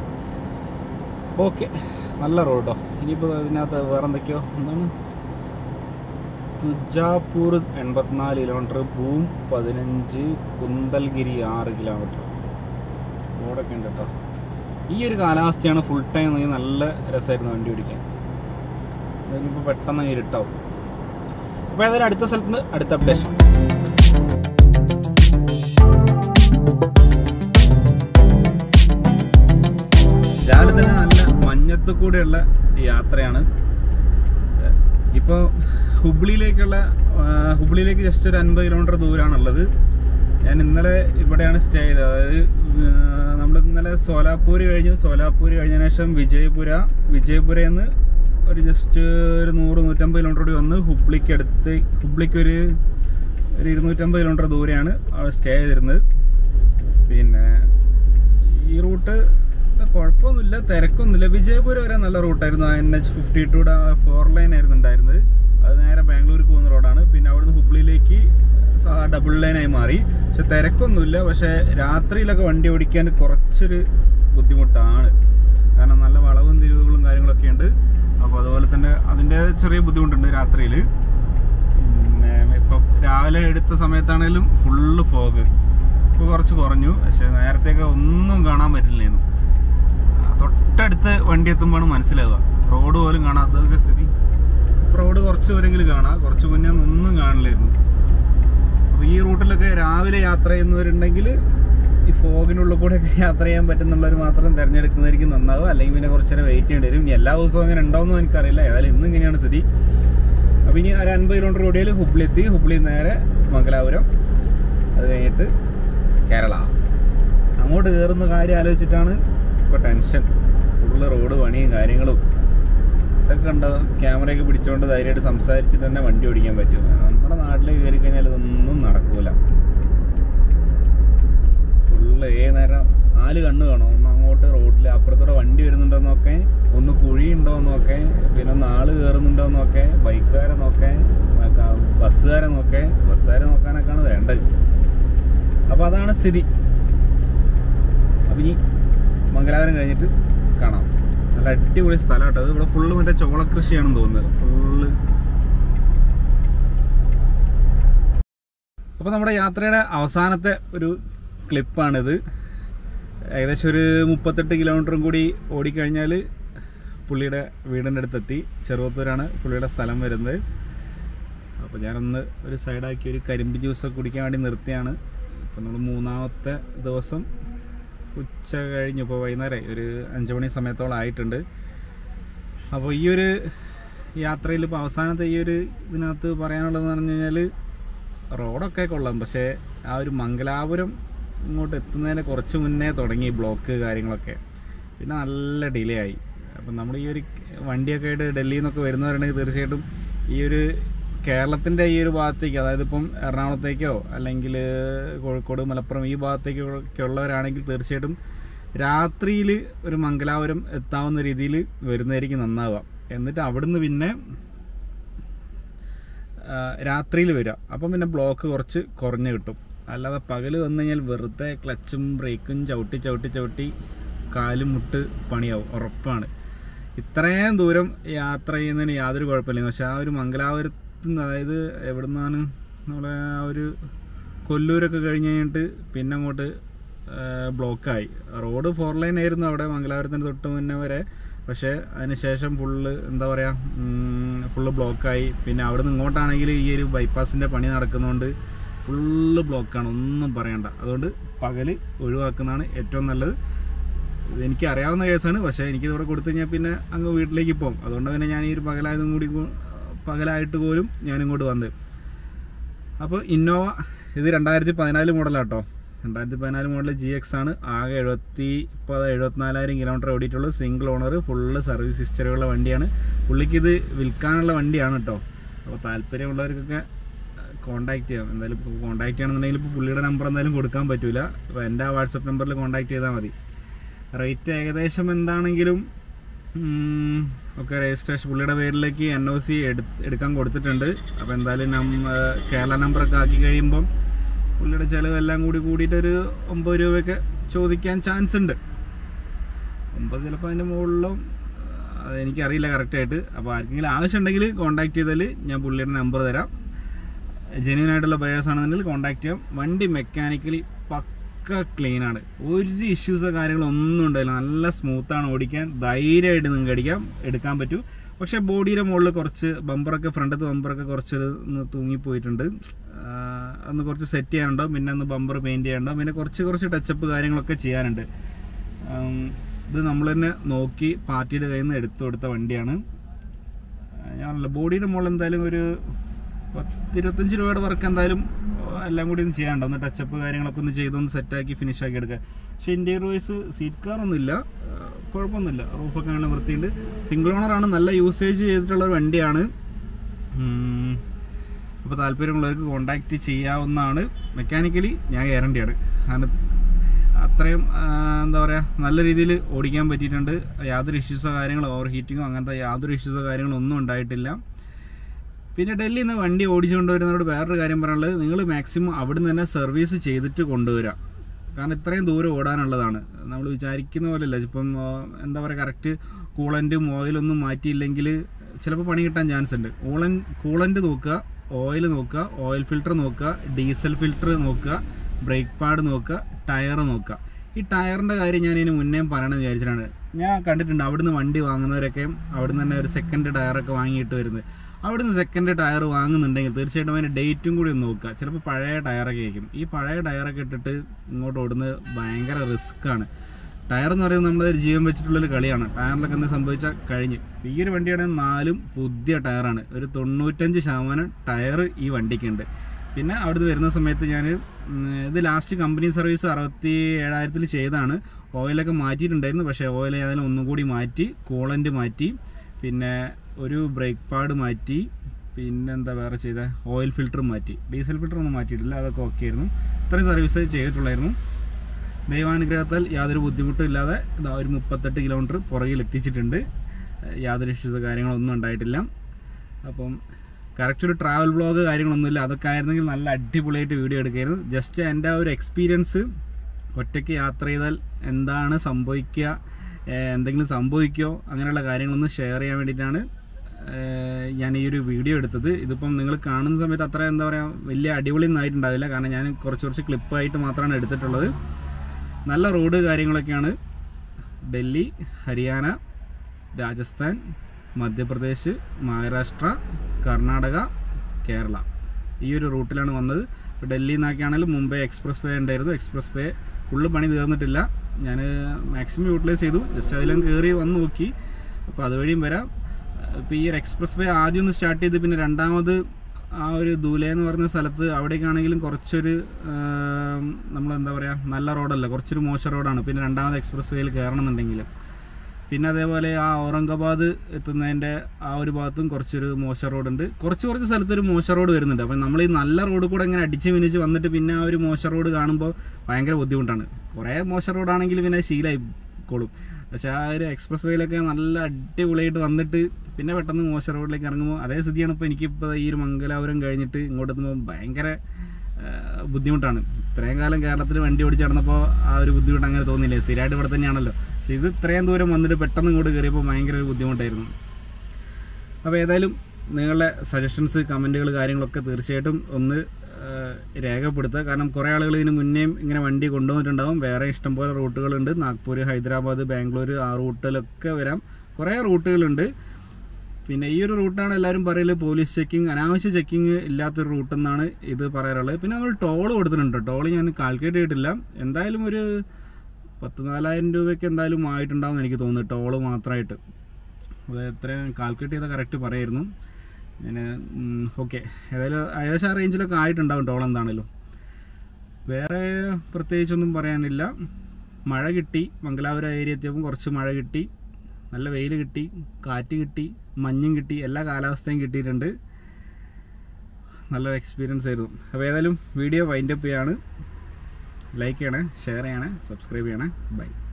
ഓക്കെ നല്ല റോഡോ ഇനിയിപ്പോൾ ഇതിനകത്ത് വേറെ എന്തൊക്കെയോ എന്താണ് തുജാപൂർ എൺപത്തിനാല് കിലോമീറ്റർ ഭൂം പതിനഞ്ച് കുന്തൽഗിരി ആറ് കിലോമീറ്റർ റോഡൊക്കെ ഉണ്ട് കേട്ടോ ഈ ഒരു കാലാവസ്ഥയാണ് ഫുൾ ടൈം നല്ല രസമായിരുന്നു വണ്ടി ഓടിക്കാൻ ഇതിപ്പോൾ പെട്ടെന്ന് അങ്ങ് ഇരുട്ടാവും അപ്പോൾ ഏതായാലും അടുത്ത സ്ഥലത്ത് നിന്ന് അടുത്ത അപ്ഡേഷൻ രാവിലെ തന്നെ നല്ല മഞ്ഞത്ത് കൂടെയുള്ള യാത്രയാണ് ഇപ്പോൾ ഹുബ്ലിയിലേക്കുള്ള ആ, ഹുബ്ലിയിലേക്ക് ജസ്റ്റ് ഒരു അൻപത് കിലോമീറ്റർ ദൂരമാണുള്ളത് ഞാൻ ഇന്നലെ ഇവിടെയാണ് സ്റ്റേ ചെയ്തത് അതായത് നമ്മൾ ഇന്നലെ സോലാപൂർ കഴിഞ്ഞു സോലാപൂർ കഴിഞ്ഞതിന് ശേഷം വിജയപുര വിജയപുരയിൽ നിന്ന് ഒരു ജസ്റ്റ് ഒരു നൂറ് നൂറ്റമ്പത് കിലോമീറ്റർ കൂടി വന്ന് ഹുബ്ലിക്ക് അടുത്ത് ഹുബ്ലിക്ക് ഒരു ഒരു ഇരുന്നൂറ്റമ്പത് കിലോമീറ്റർ ദൂരെയാണ് അവിടെ സ്റ്റേ ചെയ്തിരുന്നത് പിന്നെ ഈ റൂട്ട് കുഴപ്പമൊന്നുമില്ല തിരക്കൊന്നുമില്ല വിജയപുരം വരെ നല്ല റൂട്ടായിരുന്നു എൻ എച്ച് ഫിഫ്റ്റി ടൂടെ ഫോർ ലൈൻ ആയിരുന്നു ഉണ്ടായിരുന്നത് അത് നേരെ ബാംഗ്ലൂർക്ക് പോകുന്ന റോഡാണ് പിന്നെ അവിടുന്ന് ഹുബ്ലിയിലേക്ക് ഡബിൾ ലൈനായി മാറി പക്ഷെ തിരക്കൊന്നുമില്ല പക്ഷെ രാത്രിയിലൊക്കെ വണ്ടി ഓടിക്കാൻ കുറച്ചൊരു ബുദ്ധിമുട്ടാണ് കാരണം നല്ല വളവും തിരിവുകളും കാര്യങ്ങളൊക്കെ ഉണ്ട് അപ്പോൾ അതുപോലെ തന്നെ അതിൻ്റെ ചെറിയ ബുദ്ധിമുട്ടുണ്ട് രാത്രിയിൽ പിന്നെ ഇപ്പം രാവിലെ എടുത്ത സമയത്താണേലും ഫുള്ള് ഫോഗ് ഇപ്പോൾ കുറച്ച് കുറഞ്ഞു പക്ഷെ നേരത്തെയൊക്കെ ഒന്നും കാണാൻ പറ്റില്ലായിരുന്നു ആ, തൊട്ടടുത്ത് വണ്ടി എത്തുമ്പോഴാണ് മനസ്സിലാവുക റോഡ് പോലും കാണാത്തതൊക്കെ സ്ഥിതി ഇപ്പോൾ റോഡ് കുറച്ച് ദൂരെങ്കിലും കാണാം കുറച്ച് മുന്നേ ഒന്നും ഒന്നും കാണില്ലായിരുന്നു അപ്പോൾ ഈ റൂട്ടിലൊക്കെ രാവിലെ യാത്ര ചെയ്യുന്നവരുണ്ടെങ്കിൽ ഈ ഫോഗിനുള്ളിൽ കൂടെ ഒക്കെ യാത്ര ചെയ്യാൻ പറ്റുന്നുള്ളവർ മാത്രം തിരഞ്ഞെടുക്കുന്നതായിരിക്കും നന്നാവുക അല്ലെങ്കിൽ പിന്നെ കുറച്ച് നേരം വെയിറ്റ് ചെയ്യേണ്ടി വരും ഇനി എല്ലാ ദിവസവും അങ്ങനെ ഉണ്ടാവുമെന്ന് എനിക്കറിയില്ല ഏതായാലും ഇന്നും ഇങ്ങനെയാണ് സ്ഥിതി അപ്പോൾ ഇനി ഒരു അൻപത് കിലോമീറ്റർ ഓടിയാൽ ഹുബ്ലി എത്തി ഹുബ്ലി നേരെ മംഗലാപുരം അത് കഴിഞ്ഞിട്ട് കേരള അങ്ങോട്ട് കയറുന്ന കാര്യം ആലോചിച്ചിട്ടാണ് ഇപ്പോൾ ടെൻഷൻ ഫുള്ള് റോഡ് പണിയും കാര്യങ്ങളും ഇതൊക്കെ കണ്ടോ ക്യാമറയൊക്കെ പിടിച്ചുകൊണ്ട് ധൈര്യമായിട്ട് സംസാരിച്ചിട്ട് തന്നെ വണ്ടി ഓടിക്കാൻ പറ്റും നമ്മുടെ നാട്ടിലേക്ക് കയറി കഴിഞ്ഞാൽ ഇതൊന്നും നടക്കൂല ഫുള്ള് ഏ നേരം നാല് കണ്ണ് കാണും ഒന്ന് അങ്ങോട്ടും അങ്ങോട്ട് റോഡിൽ അപ്പുറത്തൂടെ വണ്ടി വരുന്നുണ്ടോ നോക്കെ ഒന്ന് കുഴി ഉണ്ടോ നോക്കെ പിന്നെ ഒന്ന് ആള് കയറുന്നുണ്ടോ നോക്കെ ബൈക്കുകാരെ നോക്കെ ബസ്സുകാരെ നോക്കെ ബസ്സുകാരെ നോക്കാനൊക്കെയാണ് വേണ്ടത് അപ്പോൾ അതാണ് സ്ഥിതി അപ്പം ഇനി മംഗലാപുരം കഴിഞ്ഞിട്ട് കാണാം നല്ല അടിപൊളി സ്ഥലം കേട്ടോ അത് ഇവിടെ ഫുള്ള് മറ്റേ ചോള കൃഷിയാണെന്ന് തോന്നുന്നത് ഫുള്ള് അപ്പോൾ നമ്മുടെ യാത്രയുടെ അവസാനത്തെ ഒരു ക്ലിപ്പാണിത് ഏകദേശം ഒരു മുപ്പത്തെട്ട് കിലോമീറ്ററും കൂടി ഓടിക്കഴിഞ്ഞാൽ പുള്ളിയുടെ വീടിൻ്റെ അടുത്തെത്തി ചെറുവത്തൂരാണ് പുള്ളിയുടെ സ്ഥലം വരുന്നത് അപ്പോൾ ഞാനൊന്ന് ഒരു സൈഡാക്കി ഒരു കരിമ്പ് ജ്യൂസൊക്കെ കുടിക്കാൻ വേണ്ടി നിർത്തിയാണ് ഇപ്പം നമ്മൾ മൂന്നാമത്തെ ദിവസം ഉച്ച കഴിഞ്ഞു ഇപ്പോൾ വൈകുന്നേരം ഒരു അഞ്ച് മണി സമയത്തോളം ആയിട്ടുണ്ട് അപ്പോൾ ഈ ഒരു യാത്രയിൽ ഇപ്പോൾ അവസാനത്തെ ഈ ഒരു ഇതിനകത്ത് പറയാനുള്ളതെന്ന് പറഞ്ഞു കഴിഞ്ഞാൽ റോഡൊക്കെ കൊള്ളാം പക്ഷേ ആ ഒരു മംഗലാപുരം ഇങ്ങോട്ട് എത്തുന്നതിന് കുറച്ച് മുന്നേ തുടങ്ങി ബ്ലോക്ക് കാര്യങ്ങളൊക്കെ പിന്നെ നല്ല ഡിലേ ആയി അപ്പം നമ്മൾ ഈ ഒരു വണ്ടിയൊക്കെ ആയിട്ട് ഡൽഹിയിൽ നിന്നൊക്കെ വരുന്നവരുണ്ടെങ്കിൽ തീർച്ചയായിട്ടും ഈ ഒരു കേരളത്തിൻ്റെ ഈ ഒരു ഭാഗത്തേക്ക് അതായത് ഇപ്പം എറണാകുളത്തേക്കോ അല്ലെങ്കിൽ കോഴിക്കോട് മലപ്പുറം ഈ ഭാഗത്തേക്കൊക്കെ ഉള്ളവരാണെങ്കിൽ തീർച്ചയായിട്ടും രാത്രിയിൽ ഒരു മംഗലാപുരം എത്താവുന്ന രീതിയിൽ വരുന്നതായിരിക്കും നന്നാവുക എന്നിട്ട് അവിടുന്ന് പിന്നെ രാത്രിയിൽ വരിക അപ്പം പിന്നെ ബ്ലോക്ക് കുറച്ച് കുറഞ്ഞ് കിട്ടും അല്ലാതെ പകൽ വന്നു കഴിഞ്ഞാൽ വെറുതെ ക്ലച്ചും ബ്രേക്കും ചവിട്ടി ചവിട്ടി ചവിട്ടി കാലും മുട്ട് പണിയാവും ഉറപ്പാണ് ഇത്രയും ദൂരം യാത്ര ചെയ്യുന്നതിന് യാതൊരു കുഴപ്പമില്ല പക്ഷെ ആ ഒരു മംഗലാപുരത്ത് നിന്ന് അതായത് എവിടെ നിന്നാണ് നമ്മളെ ആ ഒരു കൊല്ലൂരൊക്കെ കഴിഞ്ഞ് കഴിഞ്ഞിട്ട് പിന്നെ അങ്ങോട്ട് ബ്ലോക്കായി റോഡ് ഫോർ ലൈൻ ആയിരുന്നു അവിടെ മംഗലാപുരത്തിന് തൊട്ട് മുന്നേ വരെ പക്ഷേ അതിനുശേഷം ഫുള്ള് എന്താ പറയുക ഫുള്ള് ബ്ലോക്കായി പിന്നെ അവിടെ നിന്ന് ഇങ്ങോട്ടാണെങ്കിൽ ഈ ഒരു ബൈപ്പാസിൻ്റെ പണി നടക്കുന്നതുകൊണ്ട് ഫുള്ള് ബ്ലോക്കാണ് ഒന്നും പറയണ്ട അതുകൊണ്ട് പകൽ ഒഴിവാക്കുന്നതാണ് ഏറ്റവും നല്ലത് ഇത് എനിക്ക് അറിയാവുന്ന കേസാണ് പക്ഷേ എനിക്ക് ഇവിടെ കൊടുത്തു കഴിഞ്ഞാൽ പിന്നെ അങ്ങ് വീട്ടിലേക്ക് പോകും അതുകൊണ്ട് പിന്നെ ഞാൻ ഈ ഒരു പകലായതും കൂടി പകലായിട്ട് പോലും ഞാൻ ഇങ്ങോട്ട് വന്നത് അപ്പോൾ ഇന്നോവ ഇത് രണ്ടായിരത്തി പതിനാല് മോഡലാട്ടോ രണ്ടായിരത്തി പതിനാല് മോഡൽ ജി എക്സ് ആണ് ആകെ എഴുപത്തി ഇപ്പോൾ എഴുപത്തിനാലായിരം കിലോമീറ്റർ ഓടിയിട്ടുള്ളൂ സിംഗിൾ ഓണർ ഫുള്ള് സർവീസ് ഹിസ്റ്ററിയുള്ള വണ്ടിയാണ് പുള്ളിക്ക് ഇത് വിൽക്കാനുള്ള വണ്ടിയാണ് കേട്ടോ അപ്പോൾ താല്പര്യമുള്ളവർക്കൊക്കെ കോൺടാക്ട് ചെയ്യാം എന്തായാലും ഇപ്പോൾ കോൺടാക്ട് ചെയ്യണമെന്നുണ്ടെങ്കിൽ ഇപ്പോൾ പുള്ളിയുടെ നമ്പർ എന്തായാലും കൊടുക്കാൻ പറ്റില്ല അപ്പോൾ എൻ്റെ ആ വാട്സപ്പ് നമ്പറിൽ കോൺടാക്ട് ചെയ്താൽ മതി റേറ്റ് ഏകദേശം എന്താണെങ്കിലും ഒക്കെ രജിസ്ട്രേഷൻ പുള്ളിയുടെ പേരിലേക്ക് എൻ ഒ സി എടുക്കാൻ കൊടുത്തിട്ടുണ്ട് അപ്പോൾ എന്തായാലും നമ്മ കേരള നമ്പറൊക്കെ ആക്കി കഴിയുമ്പം പുള്ളിയുടെ ചിലവെല്ലാം കൂടി കൂടിയിട്ടൊരു ഒമ്പത് രൂപയൊക്കെ ചോദിക്കാൻ ചാൻസ് ഉണ്ട് ഒമ്പത് ചിലപ്പോൾ അതിൻ്റെ മുകളിലും അതെനിക്കറിയില്ല കറക്റ്റായിട്ട് അപ്പോൾ ആർക്കെങ്കിലും ആവശ്യമുണ്ടെങ്കിൽ കോൺടാക്ട് ചെയ്താൽ ഞാൻ പുള്ളിയുടെ നമ്പർ തരാം ജെന്യൂൻ ആയിട്ടുള്ള ബയേഴ്സ് ആണെന്നുണ്ടെങ്കിൽ കോൺടാക്ട് ചെയ്യാം വണ്ടി മെക്കാനിക്കലി പക്ക ക്ലീൻ ആണ് ഒരു ഇഷ്യൂസോ കാര്യങ്ങളോ ഒന്നും ഉണ്ടായില്ല നല്ല സ്മൂത്താണ് ഓടിക്കാൻ ധൈര്യമായിട്ട് നിങ്ങൾക്ക് അടിക്കാം എടുക്കാൻ പറ്റൂ പക്ഷേ ബോഡിയുടെ മുകളിൽ കുറച്ച് ബമ്പറൊക്കെ ഫ്രണ്ടത്തെ ബമ്പറൊക്കെ കുറച്ച് ഒന്ന് തൂങ്ങിപ്പോയിട്ടുണ്ട് അന്ന് കുറച്ച് സെറ്റ് ചെയ്യാനുണ്ടോ പിന്നെ ഒന്ന് ബമ്പർ പെയിൻറ് ചെയ്യാനുണ്ടോ പിന്നെ കുറച്ച് കുറച്ച് ടച്ചപ്പ് കാര്യങ്ങളൊക്കെ ചെയ്യാനുണ്ട് ഇത് നമ്മൾ തന്നെ നോക്കി പാർട്ടിയുടെ കയ്യിൽ നിന്ന് എടുത്തു കൊടുത്ത വണ്ടിയാണ് ഞാനല്ല ബോഡിയുടെ മുകളിൽ എന്തായാലും ഒരു പത്തിരുപത്തഞ്ച് രൂപയുടെ വർക്ക് എന്തായാലും എല്ലാം കൂടി ഒന്ന് ചെയ്യാനുണ്ട് ഒന്ന് ടച്ചപ്പ് കാര്യങ്ങളൊക്കെ ഒന്ന് ചെയ്തൊന്ന് സെറ്റാക്കി ഫിനിഷ് ആക്കി എടുക്കുക പക്ഷേ ഇൻറ്റീരിയർ വൈസ് സീറ്റ് കാർ ഒന്നുമില്ല കുഴപ്പമൊന്നുമില്ല റൂഫൊക്കെ അങ്ങനെ വൃത്തിയുണ്ട് സിംഗിൾ ഓണറാണ് നല്ല യൂസേജ് ചെയ്തിട്ടുള്ള ഒരു വണ്ടിയാണ് അപ്പോൾ താല്പര്യമുള്ളവർക്ക് കോണ്ടാക്ട് ചെയ്യാവുന്നതാണ് മെക്കാനിക്കലി ഞാൻ ഗ്യാരണ്ടിയാണ് കാരണം അത്രയും എന്താ പറയുക നല്ല രീതിയിൽ ഓടിക്കാൻ പറ്റിയിട്ടുണ്ട് യാതൊരു ഇഷ്യൂസോ കാര്യങ്ങളോ ഓവർ ഹീറ്റിങ്ങോ അങ്ങനത്തെ യാതൊരു ഇഷ്യൂസോ കാര്യങ്ങളോ ഒന്നും ഉണ്ടായിട്ടില്ല പിന്നെ ഡൽഹിയിൽ നിന്ന് വണ്ടി ഓടിച്ചു കൊണ്ടുവരുന്നവരോട് വേറൊരു കാര്യം പറയാനുള്ളത് നിങ്ങൾ മാക്സിമം അവിടെ നിന്ന് തന്നെ സർവീസ് ചെയ്തിട്ട് കൊണ്ടുവരിക കാരണം ഇത്രയും ദൂരം ഓടാനുള്ളതാണ് നമ്മൾ വിചാരിക്കുന്ന പോലെയല്ല ഇപ്പം എന്താ പറയുക കറക്റ്റ് കൂളൻറ്റും ഓയിലൊന്നും മാറ്റിയില്ലെങ്കിൽ ചിലപ്പോൾ പണി കിട്ടാൻ ചാൻസ് ഉണ്ട് കൂളൻ കൂളൻ്റ് നോക്കുക ഓയിൽ നോക്കുക ഓയിൽ ഫിൽറ്റർ നോക്കുക ഡീസൽ ഫിൽറ്റർ നോക്കുക ബ്രേക്ക് പാഡ് നോക്കുക ടയർ നോക്കുക ഈ ടയറിൻ്റെ കാര്യം ഞാൻ ഇതിന് മുന്നേ പറയണമെന്ന് വിചാരിച്ചിട്ടാണ് ഞാൻ കണ്ടിട്ടുണ്ട് അവിടുന്ന് വണ്ടി വാങ്ങുന്നവരൊക്കെ അവിടുന്ന് തന്നെ ഒരു സെക്കൻഡ് ടയറൊക്കെ വാങ്ങിയിട്ട് വരുന്നത് അവിടുന്ന് സെക്കൻഡ് ടയർ വാങ്ങുന്നുണ്ടെങ്കിൽ തീർച്ചയായിട്ടും അതിൻ്റെ ഡേറ്റും കൂടി ഒന്ന് നോക്കുക ചിലപ്പോൾ പഴയ ടയറൊക്കെ ആയിരിക്കും ഈ പഴയ ടയറൊക്കെ ഇട്ടിട്ട് ഇങ്ങോട്ട് ഓടുന്നത് ഭയങ്കര റിസ്ക്കാണ് ടയർ എന്ന് പറയുന്നത് നമ്മുടെ ഒരു ജീവൻ വെച്ചിട്ടുള്ളൊരു കളിയാണ് ടയറിലൊക്കെ എന്ത് സംഭവിച്ചാൽ കഴിഞ്ഞ് ഈ ഒരു വണ്ടിയാണെങ്കിൽ നാലും പുതിയ ടയറാണ് ഒരു തൊണ്ണൂറ്റഞ്ച് ശതമാനം ടയർ ഈ വണ്ടിക്കുണ്ട് പിന്നെ അവിടുന്ന് വരുന്ന സമയത്ത് ഞാൻ ഇത് ലാസ്റ്റ് കമ്പനി സർവീസ് അറുപത്തി ഏഴായിരത്തിൽ ചെയ്താണ് ഓയിലൊക്കെ മാറ്റിയിട്ടുണ്ടായിരുന്നു പക്ഷേ ഓയിൽ ഏതായാലും ഒന്നും കൂടി മാറ്റി കൂളൻ്റ് മാറ്റി പിന്നെ ഒരു ബ്രേക്ക് പാഡ് മാറ്റി പിന്നെ എന്താ വേറെ ചെയ്ത ഓയിൽ ഫിൽറ്റർ മാറ്റി ഡീസൽ ഫിൽറ്റർ ഒന്നും മാറ്റിയിട്ടില്ല അതൊക്കെ ഓക്കെ ആയിരുന്നു ഇത്രയും സർവീസ് ചെയ്തിട്ടുള്ളായിരുന്നു ദൈവാനുഗ്രഹത്താൽ യാതൊരു ബുദ്ധിമുട്ടും ഇല്ലാതെ ഇതാ ഒരു മുപ്പത്തെട്ട് കിലോമീറ്റർ പുറകിൽ എത്തിച്ചിട്ടുണ്ട് ഏഹ് യാതൊരു ഇഷ്യൂസ് കാര്യങ്ങളൊന്നും ഉണ്ടായിട്ടില്ല അപ്പം കറക്റ്റ് ഒരു ട്രാവൽ വ്ളോഗ് കാര്യങ്ങളൊന്നുമില്ല അതൊക്കെ ആയിരുന്നെങ്കിൽ നല്ല അടിപൊളിയായിട്ട് വീഡിയോ എടുക്കായിരുന്നു ജസ്റ്റ് എൻ്റെ ആ ഒരു എക്സ്പീരിയൻസ് ഒറ്റയ്ക്ക് യാത്ര ചെയ്താൽ എന്താണ് സംഭവിക്കുക ഏഹ് എന്തെങ്കിലും സംഭവിക്കുകയോ അങ്ങനെയുള്ള കാര്യങ്ങളൊന്ന് ഷെയർ ചെയ്യാൻ വേണ്ടിയിട്ടാണ് ഏഹ് ഞാൻ ഈ ഒരു വീഡിയോ എടുത്തത് ഇതിപ്പം നിങ്ങൾ കാണുന്ന സമയത്ത് അത്ര എന്താ പറയുക വലിയ അടിപൊളി ഒന്നും ആയിട്ടുണ്ടാവില്ല കാരണം ഞാൻ കുറച്ച് കുറച്ച് ക്ലിപ്പായിട്ട് മാത്രമാണ് എടുത്തിട്ടുള്ളത് നല്ല റോഡ് കാര്യങ്ങളൊക്കെയാണ് ഡൽഹി ഹരിയാന രാജസ്ഥാൻ മധ്യപ്രദേശ് മഹാരാഷ്ട്ര കർണാടക കേരള ഈ ഒരു റൂട്ടിലാണ് വന്നത് ഇപ്പോൾ ഡൽഹിയിൽ നിന്നൊക്കെയാണെങ്കിലും മുംബൈ എക്സ്പ്രസ് വേ ഉണ്ടായിരുന്നു എക്സ്പ്രസ് വേ ഫുള്ള് പണി തീർന്നിട്ടില്ല ഞാൻ മാക്സിമം യൂട്ടിലൈസ് ചെയ്തു ജസ്റ്റ് അതിലും കയറി വന്ന് നോക്കി അപ്പോൾ അതുവഴിയും വരാം ഇപ്പോൾ ഈ ഒരു എക്സ്പ്രസ് വേ ആദ്യം ഒന്ന് സ്റ്റാർട്ട് ചെയ്ത് പിന്നെ രണ്ടാമത് ആ ഒരു ദൂലെ എന്ന് പറഞ്ഞ സ്ഥലത്ത് അവിടേക്കാണെങ്കിലും കുറച്ചൊരു നമ്മൾ എന്താ പറയുക നല്ല റോഡല്ല കുറച്ചൊരു മോശം റോഡാണ് പിന്നെ രണ്ടാമത് എക്സ്പ്രസ് വേയിൽ കയറണമെന്നുണ്ടെങ്കിൽ പിന്നെ അതേപോലെ ആ ഔറംഗാബാദ് എത്തുന്നതിൻ്റെ ആ ഒരു ഭാഗത്തും കുറച്ചൊരു മോശം റോഡുണ്ട് കുറച്ച് കുറച്ച് സ്ഥലത്ത് ഒരു മോശം റോഡ് വരുന്നുണ്ട് അപ്പം നമ്മൾ ഈ നല്ല റോഡ് കൂടെ ഇങ്ങനെ അടിച്ച് മിനിച്ച് വന്നിട്ട് പിന്നെ ആ ഒരു മോശം റോഡ് കാണുമ്പോൾ ഭയങ്കര ബുദ്ധിമുട്ടാണ് കുറേ മോശം റോഡാണെങ്കിൽ പിന്നെ ശീലമായി കൊള്ളും പക്ഷേ ആ ഒരു എക്സ്പ്രസ് വേയിലൊക്കെ നല്ല അടിപൊളിയായിട്ട് വന്നിട്ട് പിന്നെ പെട്ടെന്ന് മോശം റോഡിലേക്ക് ഇറങ്ങുമ്പോൾ അതേ സ്ഥിതിയാണ് ഇപ്പോൾ എനിക്കിപ്പോൾ ഈ ഒരു മംഗലാപുരം കഴിഞ്ഞിട്ട് ഇങ്ങോട്ട് എത്തുമ്പോൾ ഭയങ്കര ആ, ബുദ്ധിമുട്ടാണ് ഇത്രയും കാലം കേരളത്തിൽ വണ്ടി ഓടിച്ച് നടന്നപ്പോൾ ആ ഒരു ബുദ്ധിമുട്ട് അങ്ങനെ തോന്നിയില്ലേ സ്ഥിരമായിട്ട് ഇവിടെ തന്നെയാണല്ലോ പക്ഷേ ഇത് ഇത്രയും ദൂരം വന്നിട്ട് പെട്ടെന്ന് ഇങ്ങോട്ട് കയറിയപ്പോൾ ഭയങ്കര ഒരു ബുദ്ധിമുട്ടായിരുന്നു അപ്പോൾ ഏതായാലും നിങ്ങളുടെ സജഷൻസ് കമൻറ്റുകൾ കാര്യങ്ങളൊക്കെ തീർച്ചയായിട്ടും ഒന്ന് ആ, രേഖപ്പെടുത്തുക കാരണം കുറേ ആളുകൾ ഇതിന് മുന്നേയും ഇങ്ങനെ വണ്ടി കൊണ്ടുവന്നിട്ടുണ്ടാവും വേറെ ഇഷ്ടംപോലെ റൂട്ടുകളുണ്ട് നാഗ്പൂർ ഹൈദരാബാദ് ബാംഗ്ലൂർ ആ റൂട്ടിലൊക്കെ വരാം കുറേ റൂട്ടുകളുണ്ട് പിന്നെ ഈ ഒരു റൂട്ടാണ് എല്ലാവരും പറയല് പോലീസ് ചെക്കിങ് അനാവശ്യ ചെക്കിങ് ഇല്ലാത്തൊരു റൂട്ടെന്നാണ് ഇത് പറയാറുള്ളത് പിന്നെ നമ്മൾ ടോൾ കൊടുത്തിട്ടുണ്ട് ടോൾ ഞാൻ കാൽക്കുലേറ്റ് ചെയ്തിട്ടില്ല എന്തായാലും ഒരു പത്ത് നാലായിരം രൂപയ്ക്ക് എന്തായാലും ആയിട്ടുണ്ടാവും എനിക്ക് തോന്നുന്നു ടോള് മാത്രമായിട്ട് അത് എത്രയും കാൽക്കുലേറ്റ് ചെയ്താൽ കറക്റ്റ് പറയായിരുന്നു ഞാൻ ഓക്കെ ഏതായാലും ഏകദേശം ആ റേഞ്ചിലൊക്കെ ആയിട്ടുണ്ടാവും ടോൾ എന്താണല്ലോ വേറെ പ്രത്യേകിച്ചൊന്നും പറയാനില്ല മഴ കിട്ടി മംഗലാപുരം ഏരിയ എത്തിയപ്പോൾ കുറച്ച് മഴ കിട്ടി നല്ല വെയിൽ കിട്ടി കാറ്റ് കിട്ടി മഞ്ഞും കിട്ടി എല്ലാ കാലാവസ്ഥയും കിട്ടിയിട്ടുണ്ട് നല്ലൊരു എക്സ്പീരിയൻസ് ആയിരുന്നു അപ്പോൾ ഏതായാലും വീഡിയോ വൈൻഡപ്പ് ചെയ്യാണ് ലൈക്ക് ചെയ്യണേ ഷെയർ ചെയ്യണേ സബ്സ്ക്രൈബ് ചെയ്യണേ ബൈ